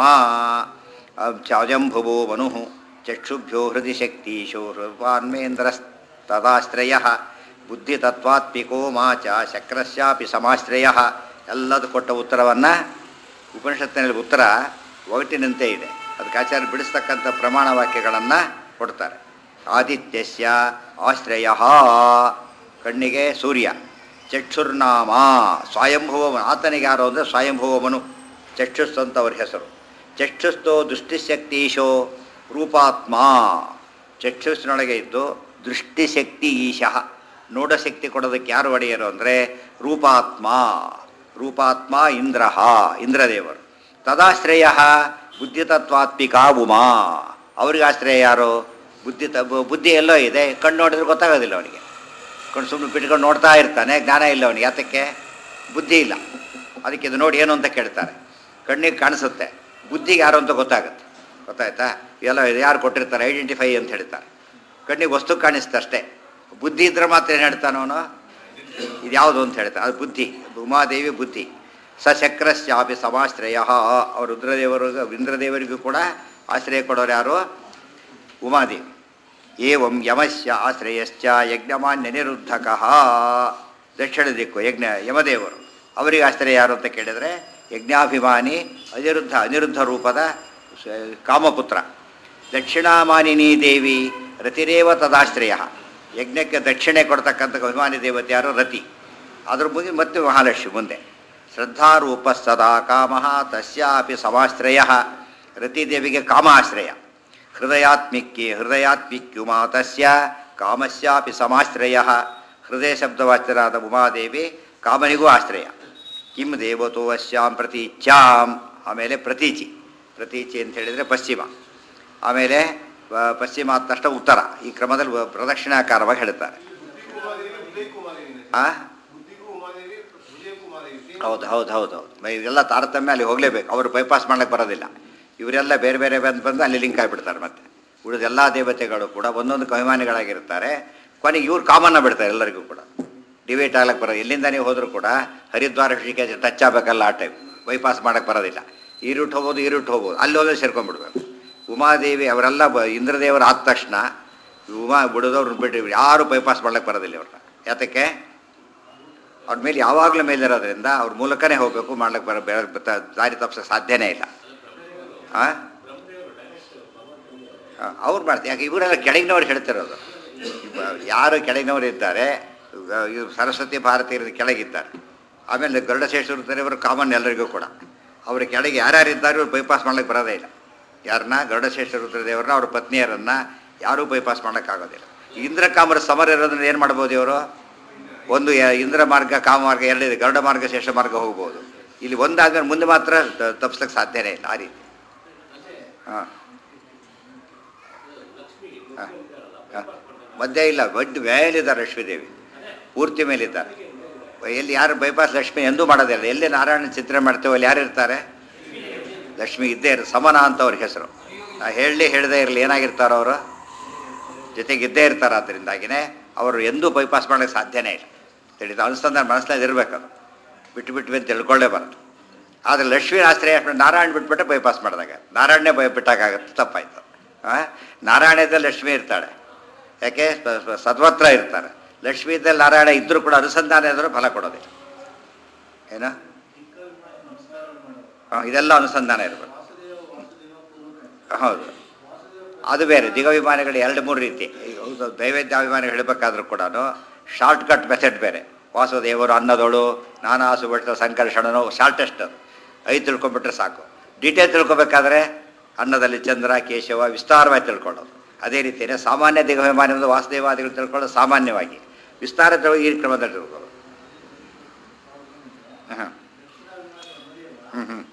Speaker 1: ಚಾಜಂಭುವೋ ಮನು ಚಕ್ಷುಭ್ಯೋ ಹೃದಯ ಶಕ್ತೀಶೋ ಹೃಪಾನ್ಮೇಂದ್ರಸ್ತದಾಶ್ರಯ ಬುದ್ಧಿತತ್ವಾತ್ಮಿಕೋ ಮಾಚ ಶಕ್ರಸ್ಯಾಪಿ ಸಮಾಶ್ರಯ ಎಲ್ಲದು ಕೊಟ್ಟ ಉತ್ತರವನ್ನು ಉಪನಿಷತ್ತಿನಲ್ಲಿ ಉತ್ತರ ಒಗಟಿನಂತೆ ಇದೆ ಅದಕ್ಕೆ ಆಚಾರ್ಯ ಬಿಡಿಸ್ತಕ್ಕಂಥ ಪ್ರಮಾಣ ವಾಕ್ಯಗಳನ್ನು ಕೊಡ್ತಾರೆ ಆದಿತ್ಯಸ್ಯ ಆಶ್ರಯ ಕಣ್ಣಿಗೆ ಸೂರ್ಯ ಚಕ್ಷುರ್ನಾಮ ಸ್ವಯಂಭುವ ಆತನಿಗೆ ಯಾರು ಅಂದರೆ ಸ್ವಯಂಭುವಮನು ಚಕ್ಷುಸ್ ಅಂತ ಅವ್ರ ಹೆಸರು ಚಕ್ಷುಸ್ತೋ ದೃಷ್ಟಿಶಕ್ತೀಶೋ ರೂಪಾತ್ಮ ಚಕ್ಷುಸ್ನೊಳಗೆ ಇದ್ದು ದೃಷ್ಟಿಶಕ್ತಿ ಈಶಃ ನೋಡಶಕ್ತಿ ಕೊಡೋದಕ್ಕೆ ಯಾರು ಒಡೆಯರು ಅಂದರೆ ರೂಪಾತ್ಮ ರೂಪಾತ್ಮ ಇಂದ್ರ ಇಂದ್ರದೇವರು ತದಾಶ್ರಯ ಬುದ್ಧಿತತ್ವಾತ್ಮಿಕ ಉಮಾ ಅವ್ರಿಗೆ ಆಶ್ರಯ ಯಾರು ಬುದ್ಧಿ ತ ಬುದ್ಧಿ ಎಲ್ಲೋ ಇದೆ ಕಣ್ಣು ನೋಡಿದ್ರೆ ಗೊತ್ತಾಗೋದಿಲ್ಲ ಅವನಿಗೆ ಕಣ್ಣು ಸುಮ್ಮನೆ ಬಿಟ್ಕೊಂಡು ನೋಡ್ತಾ ಇರ್ತಾನೆ ಜ್ಞಾನ ಇಲ್ಲ ಅವನಿಗೆ ಯಾತಕ್ಕೆ ಬುದ್ಧಿ ಇಲ್ಲ ಅದಕ್ಕೆ ಇದು ನೋಡಿ ಏನು ಅಂತ ಕೇಳ್ತಾರೆ ಕಣ್ಣಿಗೆ ಕಾಣಿಸುತ್ತೆ ಬುದ್ಧಿಗೆ ಯಾರು ಅಂತ ಗೊತ್ತಾಗುತ್ತೆ ಗೊತ್ತಾಯ್ತಾ ಎಲ್ಲ ಇದು ಯಾರು ಕೊಟ್ಟಿರ್ತಾರೆ ಐಡೆಂಟಿಫೈ ಅಂತ ಹೇಳ್ತಾರೆ ಕಣ್ಣಿಗೆ ವಸ್ತು ಕಾಣಿಸುತ್ತೆ ಅಷ್ಟೇ ಬುದ್ಧಿ ಇದ್ರೆ ಮಾತ್ರ ಏನು ಹೇಳ್ತಾನೆ ಅವನು ಇದು ಯಾವುದು ಅಂತ ಹೇಳ್ತಾನೆ ಅದು ಬುದ್ಧಿ ಉಮಾದೇವಿ ಬುದ್ಧಿ ಉಮಾದೇವಿ ಏವಂ ಯಮಸ್ಯ ಆಶ್ರಯಶ್ಚ ಯಜ್ಞಮಾನ್ಯ ನಿರುದ್ಧಕಃ ದಕ್ಷಿಣ ದಿಕ್ಕು ಯಜ್ಞ ಯಮದೇವರು ಅವರಿಗೆ ಆಶ್ರಯ ಯಾರು ಅಂತ ಕೇಳಿದರೆ ಯಜ್ಞಾಭಿಮಾನಿ ಅನಿರುದ್ಧ ಅನಿರುದ್ಧ ರೂಪದ ಸ- ಕಾಮಪುತ್ರ ದಕ್ಷಿಣಾಮಾನಿನಿ ದೇವಿ ರತಿರೇವ ತದಾಶ್ರಯ ಯಜ್ಞಕ್ಕೆ ದಕ್ಷಿಣೆ ಕೊಡ್ತಕ್ಕಂಥ ಅಭಿಮಾನಿ ದೇವತೆ ಯಾರು ರತಿ ಅದ್ರ ಮುಂದೆ ಮತ್ತೆ ಮಹಾಲಕ್ಷ್ಮಿ ಮುಂದೆ ಶ್ರದ್ಧಾರೂಪ ಸದಾ ಕಾಮ ತಸ್ಯಾಪಿ ಸಮಾಶ್ರಯ ರತಿದೇವಿಗೆ ಕಾಮಾಶ್ರಯ ಹೃದಯಾತ್ಮಿಕ್ಕೆ ಹೃದಯಾತ್ಮಿಕ್ಯುಮಾ ತಸ್ಯ ಕಾಮಸ್ಯಾಪಿ ಸಮಾಶ್ರಯ ಹೃದಯ ಶಬ್ದವಾಚ್ಯರಾದ ಉಮಾದೇವಿ ಕಾಮನಿಗೂ ಆಶ್ರಯ ಕಿಂ ದೇವತೋ ಅಸ್ಯಾಂ ಪ್ರತೀಚ್ಯಾಂ ಆಮೇಲೆ ಪ್ರತೀಚಿ ಪ್ರತೀಚಿ ಅಂತ ಹೇಳಿದರೆ ಪಶ್ಚಿಮ ಆಮೇಲೆ ಆ, ಪಶ್ಚಿಮ ಆದ ತಕ್ಷಣ ಉತ್ತರ ಈ ಕ್ರಮದಲ್ಲಿ ವ- ಪ್ರದಕ್ಷಿಣಾಕಾರವಾಗಿ ಹೇಳ್ತಾರೆ ಆ ಹೌದು ಹೌದು ಹೌದು ಹೌದು ಮ- ಇದೆಲ್ಲ ತಾರತಮ್ಯ ಅಲ್ಲಿ ಹೋಗಲೇಬೇಕು ಅವರು ಬೈಪಾಸ್ ಮಾಡ್ಲಿಕ್ಕೆ ಬರೋದಿಲ್ಲ ಇವರೆಲ್ಲ ಬೇರೆ ಬೇರೆ ಬಂದು ಬಂದು ಅಲ್ಲಿ ಲಿಂಕ್ ಆಗಿಬಿಡ್ತಾರೆ ಮತ್ತೆ ಉಳಿದ ಎಲ್ಲ ದೇವತೆಗಳು ಕೂಡ ಒಂದೊಂದು ಅಭಿಮಾನಿಗಳಾಗಿರ್ತಾರೆ ಕೊನೆಗೆ ಇವ್ರು ಕಾಮನ್ನ ಬಿಡ್ತಾರೆ ಎಲ್ಲರಿಗೂ ಕೂಡ ಡಿವೇಟ್ ಆಗ್ಲಕ್ಕೆ ಬರೋದು ಎಲ್ಲಿಂದ ನೀವು ಹೋದರೂ ಕೂಡ ಹರಿದ್ವಾರ ಋಷಿಕೇಶ ಟಚ್ ಆಗಬೇಕಲ್ಲ ಆ ಟೈಪ್ ಬೈಪಾಸ್ ಮಾಡೋಕ್ಕೆ ಬರೋದಿಲ್ಲ ಈ ರೂಟ್ ಹೋಗ್ಬೋದು ಈ ರೂಟ್ ಹೋಗ್ಬೋದು ಅಲ್ಲಿ ಹೋದ್ರೆ ಸೇರ್ಕೊಂಡ್ಬಿಡ್ಬೇಕು ಉಮಾದೇವಿ ಅವರೆಲ್ಲ ಬ ಇಂದ್ರದೇವರು ಆದ ತಕ್ಷಣ ಉಮಾ ಬಿಡೋದವ್ರು ಬಿಟ್ಟು ಯಾರು ಬೈಪಾಸ್ ಮಾಡ್ಲಿಕ್ಕೆ ಬರೋದಿಲ್ಲ ಅವ್ರನ್ನ ಯಾತಕ್ಕೆ ಅವ್ರ ಮೇಲೆ ಯಾವಾಗಲೂ ಮೇಲಿರೋದ್ರಿಂದ ಅವ್ರ ಮೂಲಕನೇ ಹೋಗಬೇಕು ಮಾಡ್ಲಿಕ್ಕೆ ಬರ ಬೇರೆ ಬತ್ತ- ದಾರಿ ತಪ್ಪಿಸೋಕೆ ಸಾಧ್ಯನೇ ಇಲ್ಲ ಆ ಅವ್ರು ಮಾಡ್ತಾರೆ ಯಾಕೆ ಇವರೆಲ್ಲ ಕೆಳಗಿನವ್ರು ಹೇಳ್ತಿರೋದು ಇವ- ಯಾರು ಕೆಳಗಿನವರು ಇದ್ದಾರೆ ಇವ- ಇವ್ರು ಸರಸ್ವತಿ ಭಾರತೀಯರ ಕೆಳಗಿದ್ದಾರೆ ಆಮೇಲೆ ಗರುಡಶೇಷರು ಇರ್ತಾರೆ ಇವರು ಕಾಮನ್ ಎಲ್ಲರಿಗೂ ಕೂಡ ಅವ್ರ ಕೆಳಗೆ ಯಾರ್ಯಾರು ಇದ್ದಾರೆ ಇವ್ರು ಬೈಪಾಸ್ ಮಾಡ್ಲಿಕ್ಕೆ ಬರೋದೇ ಇಲ್ಲ ಯಾರನ್ನ ಗರುಡಶೇಷ ರುದ್ರದೇವ್ರನ್ನ ಅವ್ರ ಪತ್ನಿಯರನ್ನ ಯಾರೂ ಬೈಪಾಸ್ ಮಾಡೋಕ್ಕಾಗೋದಿಲ್ಲ ಇಂದ್ರ ಕಾಮರ ಸಮರ ಇರೋದ್ರಿಂದ ಏನು ಮಾಡ್ಬೋದು ಇವರು ಒಂದು ಯ- ಇಂದ್ರ ಮಾರ್ಗ ಕಾಮ ಮಾರ್ಗ ಎರಡಿದೆ ಗರುಡ ಮಾರ್ಗ ಶೇಷ ಮಾರ್ಗ ಹೋಗ್ಬೋದು ಇಲ್ಲಿ ಒಂದಾದ್ಮೇಲೆ ಮುಂದೆ ಮಾತ್ರ ತ- ತಪ್ಪಿಸ್ಲಿಕ್ಕೆ ಸಾಧ್ಯನೇ ಇಲ್ಲ ಆ ರೀತಿ ಹಾಂ ಮಧ್ಯೆ ಇಲ್ಲ ಒಡ್ಡು ಮೇಲಿದ್ದಾರೆ ಲಕ್ಷ್ಮೀದೇವಿ ಪೂರ್ತಿ ಮೇಲಿದ್ದಾರೆ ಎಲ್ಲಿ ಯಾರು ಬೈಪಾಸ್ ಲಕ್ಷ್ಮಿ ಎಂದೂ ಮಾಡೋದಿಲ್ಲ ಎಲ್ಲಿ ನಾರಾಯಣ ಚಿತ್ರ ಮಾಡ್ತೇವೆ ಅಲ್ಲಿ ಯಾರು ಇರ್ತಾರೆ ಲಕ್ಷ್ಮಿ ಇದ್ದೇ ಇರು ಸಮನ ಅಂತ ಅವ್ರ ಹೆಸರು ನಾ ಹೇಳಲಿ ಹೇಳದೇ ಇರಲಿ ಏನಾಗಿರ್ತಾರೋ ಅವರು ಜೊತೆಗೆ ಇದ್ದೇ ಇರ್ತಾರೆ ಅದರಿಂದಾಗಿನೇ ಅವರು ಎಂದೂ ಬೈಪಾಸ್ ಮಾಡೋಕ್ಕೆ ಸಾಧ್ಯನೇ ಇಲ್ಲ ತಿಳಿದು ಅನುಸಂಧಾನ ಮನಸ್ಸಲ್ಲಿ ಇರಬೇಕು ಅದು ಬಿಟ್ಟು ಬಿಟ್ಟು ಅಂತ ತಿಳ್ಕೊಳ್ಳೇಬಾರ್ದು ಆದರೆ ಲಕ್ಷ್ಮೀ ಆಶ್ರಯ ನಾರಾಯಣ ಬಿಟ್ಬಿಟ್ಟೆ ಬೈಪಾಸ್ ಮಾಡಿದಾಗ ನಾರಾಯಣನೇ ಬೈ ಬಿಟ್ಟಾಗತ್ತೆ ತಪ್ಪಾಯ್ತು ಆ? ನಾರಾಯಣದಲ್ಲಿ ಲಕ್ಷ್ಮಿ ಇರ್ತಾಳೆ ಯಾಕೆ ಸ- ಸ- ಸದ್ವತ್ರ ಇರ್ತಾರೆ ಲಕ್ಷ್ಮೀ ಇದ್ದಲ್ಲಿ ನಾರಾಯಣ ಇದ್ದರೂ ಕೂಡ ಅನುಸಂಧಾನ ಇದ್ರೂ ಫಲ ಕೊಡೋದಿಲ್ಲ ಏನು ಹಾಂ ಇದೆಲ್ಲ ಅನುಸಂಧಾನ ಇರಬೇಕು ಹೌದು ಅದು ಬೇರೆ ದಿಗವಿಮಾನಿಗಳು ಎರಡು ಮೂರು ರೀತಿ ಈಗ ಹೌದು ದೈವೇದ್ಯಾಭಿಮಾನಿಗಳು ಹೇಳಬೇಕಾದ್ರೂ ಕೂಡ ಶಾರ್ಟ್ ಕಟ್ ಮೆಥಡ್ ಬೇರೆ ವಾಸುದೇವರು ಅನ್ನದೋಳು ನಾನಾಸು ಬೆಟ್ಟ ಸಂಕರ್ಷಣನು ಶಾರ್ಟೆಸ್ಟ್ ಅದು ಐದು ತಿಳ್ಕೊಂಬಿಟ್ರೆ ಸಾಕು ಡೀಟೇಲ್ ತಿಳ್ಕೊಬೇಕಾದ್ರೆ ಅನ್ನದಲ್ಲಿ ಚಂದ್ರ ಕೇಶವ ವಿಸ್ತಾರವಾಗಿ ತಿಳ್ಕೊಳ್ಳೋದು ಅದೇ ರೀತಿಯೇ ಸಾಮಾನ್ಯ ದಿಗವಿಮಾನಿ ಒಂದು ವಾಸುದೇವಾದಿಗಳು ತಿಳ್ಕೊಳ್ಳೋದು ಸಾಮಾನ್ಯವಾಗಿ ವಿಸ್ತಾರ ತಿಳ್ಕೊ- ಈ ಕ್ರಮದಲ್ಲಿ ತಿಳ್ಕೊಳ್ಳೋದು ಹಾಂ ಹ್ಞೂ ಹ್ಞೂ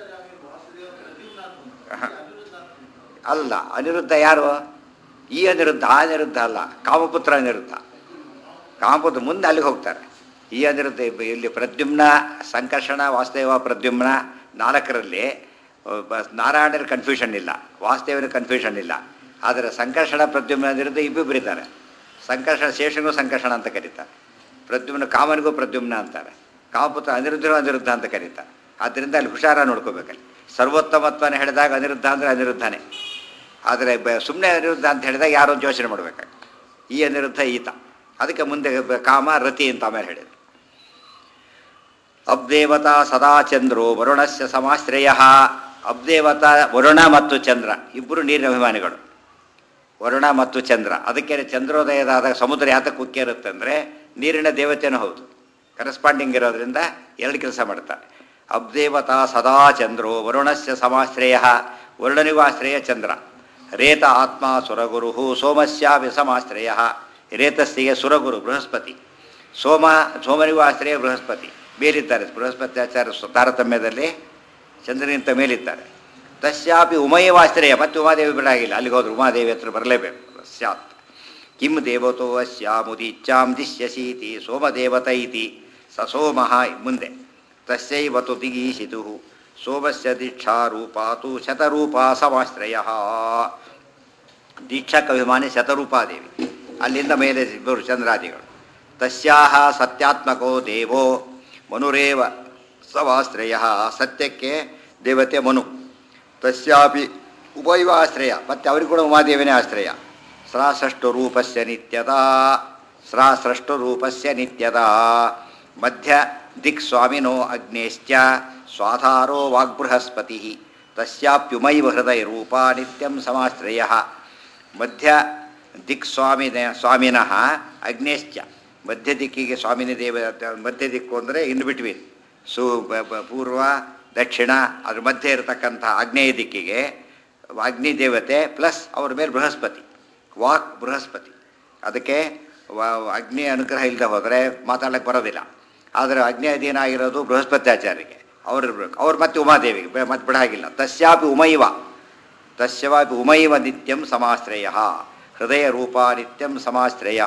Speaker 1: ಅಲ್ಲ ಅನಿರುದ್ಧ ಯಾರು ಈ ಅನಿರುದ್ಧ ಆ ಅನಿರುದ್ಧ ಅಲ್ಲ ಕಾಮಪುತ್ರ ಅನಿರುದ್ಧ ಕಾಮಪುತ್ರ ಮುಂದೆ ಅಲ್ಲಿಗೆ ಹೋಗ್ತಾರೆ ಈ ಅನಿರುದ್ಧ ಇಬ್ಬ- ಇಲ್ಲಿ ಪ್ರದ್ಯುಮ್ನ ಸಂಕರ್ಷಣ ವಾಸುದೇವ ಪ್ರದ್ಯುಮ್ನ ನಾಲ್ಕರಲ್ಲಿ ಒಬ್ಬ ನಾರಾಯಣನ ಕನ್ಫ್ಯೂಷನ್ ಇಲ್ಲ ವಾಸುದೇವನ ಕನ್ಫ್ಯೂಷನ್ ಇಲ್ಲ ಆದರೆ ಸಂಕರ್ಷಣ ಪ್ರದ್ಯುಮ್ನ ಅನಿರುದ್ಧ ಇಬ್ಬಿಬ್ಬರು ಇದ್ದಾರೆ ಸಂಕರ್ಷಣ ಶೇಷನಿಗೂ ಸಂಕರ್ಷಣ ಅಂತ ಕರೀತಾರೆ ಪ್ರದ್ಯುಮ್ನ ಕಾಮನಿಗೂ ಪ್ರದ್ಯುಮ್ನ ಅಂತಾರೆ ಕಾಮಪುತ್ರ ಅನಿರುದ್ಧನೂ ಅನಿರುದ್ಧ ಅಂತ ಕರೀತಾರೆ ಆದ್ದರಿಂದ ಅಲ್ಲಿ ಹುಷಾರ ನೋಡ್ಕೋಬೇಕಲ್ಲಿ ಸರ್ವೋತ್ತಮತ್ವನ ಹೇಳಿದಾಗ ಅನಿರುದ್ಧ ಅಂದರೆ ಅನಿರುದ್ಧನೇ ಆದರೆ ಬ ಸುಮ್ಮನೆ ಅನಿರುದ್ಧ ಅಂತ ಹೇಳಿದಾಗ ಯಾರೋ ಒಂದು ಯೋಚನೆ ಮಾಡಬೇಕಾಗ ಈ ಅನಿರುದ್ಧ ಈತ ಅದಕ್ಕೆ ಮುಂದೆ ಬ- ಕಾಮ ರತಿ ಅಂತ ಆಮೇಲೆ ಹೇಳಿದ್ರು ಅಬ್ದೇವತಾ ಸದಾ ಚಂದ್ರೋ ವರುಣಸ್ಯ ಸಮಾಶ್ರಯ ಅಬ್ದೇವತಾ ವರುಣ ಮತ್ತು ಚಂದ್ರ ಇಬ್ಬರು ನೀರಿನ ಅಭಿಮಾನಿಗಳು ವರುಣ ಮತ್ತು ಚಂದ್ರ ಅದಕ್ಕೆ ಚಂದ್ರೋದಯದಾದ ಸಮುದ್ರ ಯಾತಕ್ಕೆ ಉಕ್ಕಿ ಇರುತ್ತೆ ಅಂದರೆ ನೀರಿನ ದೇವತೆನೂ ಹೌದು ಕರೆಸ್ಪಾಂಡಿಂಗ್ ಇರೋದ್ರಿಂದ ಎರಡು ಕೆಲಸ ಮಾಡ್ತಾರೆ ಅಬ್ದೇವತಾ ಸದಾ ಚಂದ್ರೋ ವರುಣಸ್ಯ ಸಮಾಶ್ರಯ ವರುಣನಿಗೂ ಆಶ್ರಯ ಚಂದ್ರ ರೇತ ಆತ್ಮ ಸುರಗುರು ಸೋಮಸ್ಯಾಪಿ ಸಮಾಶ್ರಯ ರೇತಸ್ಸಿಗೆ ಸುರಗುರು ಬೃಹಸ್ಪತಿ ಸೋಮ ಸೋಮನಿಗೂ ಆಶ್ರಯ ಬೃಹಸ್ಪತಿ ಮೇಲಿದ್ದಾರೆ ಬೃಹಸ್ಪತಿ ಆಚಾರ್ಯ ಸ್ವ- ತಾರತಮ್ಯದಲ್ಲಿ ಚಂದ್ರನಿಂತ ಮೇಲಿದ್ದಾರೆ ತಸ್ಯಾಪಿ ಉಮಯವಾಶ್ರಯ ಮತ್ತೆ ಉಮಾದೇವಿ ಬಿಡಾಗಿಲ್ಲ ಅಲ್ಲಿಗೆ ಹೋದ್ರು ಉಮಾದೇವಿ ಹತ್ರ ಬರಲೇಬೇಕು ಸ್ಯಾತ್ ಕಿಂ ದೇವತೋ ಅಸ್ಯಾಮುದಿಚ್ಚಾಂ ದಿಶ್ಯಸೀತಿ ಸೋಮದೇವತ ಇತಿ ಸ ಸೋಮಃ ಮುಂದೆ ತಸ್ಯೈವತು ದಿಗೀಷಿತು ಸೋಮಸ್ಯ ದೀಕ್ಷಾ ರೂಪಾತು ಶತರೂಪಾ ಸಮಾಶ್ರಯ ದೀಕ್ಷಾಕವಿಮಾನಿ ಶತರೂಪಾದೇವಿ ಅಲ್ಲಿಂದ ಮೇಲೆ ಇಬ್ಬರು ಚಂದ್ರಾದಿಗಳು ತಸ್ಯಾಹ ಸತ್ಯಾತ್ಮಕೋ ದೇವೋ ಮನುರೇವ ಸವಾಶ್ರಯ ಸತ್ಯಕ್ಕೆ ದೇವತೆ ಮನು ತಸ್ಯಾಪಿ ಉಭಯವ ಆಶ್ರಯ ಮತ್ತು ಅವ್ರಿಗೆ ಕೂಡ ಉಮಾದೇವಿನೇ ಆಶ್ರಯ ಸ್ರಾಸಷ್ಟು ರೂಪಸ್ಯ ನಿತ್ಯದ ಸ್ರಾಸಷ್ಟು ರೂಪಸ್ಯ ನಿತ್ಯದ ಮಧ್ಯ ದಿಕ್ ಸ್ವಾಮಿನೋ ಅಗ್ನೇಶ್ಚ ಸ್ವಾಧಾರೋ ವಾಗ್ಬೃಹಸ್ಪತಿ ತಸ್ಯಾಪ್ಯುಮೈವ ಹೃದಯ ರೂಪ ನಿತ್ಯಂ ಸಮಾಶ್ರಯ ಮಧ್ಯ ದಿಕ್ ಸ್ವಾಮಿನ ಸ್ವಾಮಿನಃ ಅಗ್ನೇಶ್ಚ ಮಧ್ಯ ದಿಕ್ಕಿಗೆ ಸ್ವಾಮಿನಿ ದೇವ ಮಧ್ಯ ದಿಕ್ಕು ಅಂದರೆ ಇನ್ ಬಿಟ್ವೀನ್ ಸು ಬ- ಬ- ಪೂರ್ವ ದಕ್ಷಿಣ ಅದ್ರ ಮಧ್ಯೆ ಇರತಕ್ಕಂಥ ಆಗ್ನೇಯ ದಿಕ್ಕಿಗೆ ಅಗ್ನಿ ದೇವತೆ ಪ್ಲಸ್ ಅವ್ರ ಮೇಲೆ ಬೃಹಸ್ಪತಿ ವಾಕ್ ಬೃಹಸ್ಪತಿ ಅದಕ್ಕೆ ವ- ಅಗ್ನಿ ಅನುಗ್ರಹ ಇಲ್ಲದೆ ಹೋದರೆ ಮಾತಾಡಕ್ಕೆ ಬರೋದಿಲ್ಲ ಆದರೆ ಅಗ್ನಿ ಅಧೀನ ಆಗಿರೋದು ಬೃಹಸ್ಪತ್ಯಾಚಾರ್ಯರಿಗೆ ಅವ್ರು ಇರ್ಬೇಕು ಅವ್ರು ಮತ್ತೆ ಉಮಾದೇವಿಗೆ ಬೆ- ಮತ್ತೆ ಬಿಡಾಗಿಲ್ಲ ತಸ್ಯಾಪಿ ಉಮೈವ ತಸ್ಯವಾಪಿ ಉಮೈವ ನಿತ್ಯಂ ಸಮಾಶ್ರಯ ಹೃದಯ ರೂಪ ನಿತ್ಯಂ ಸಮಾಶ್ರಯ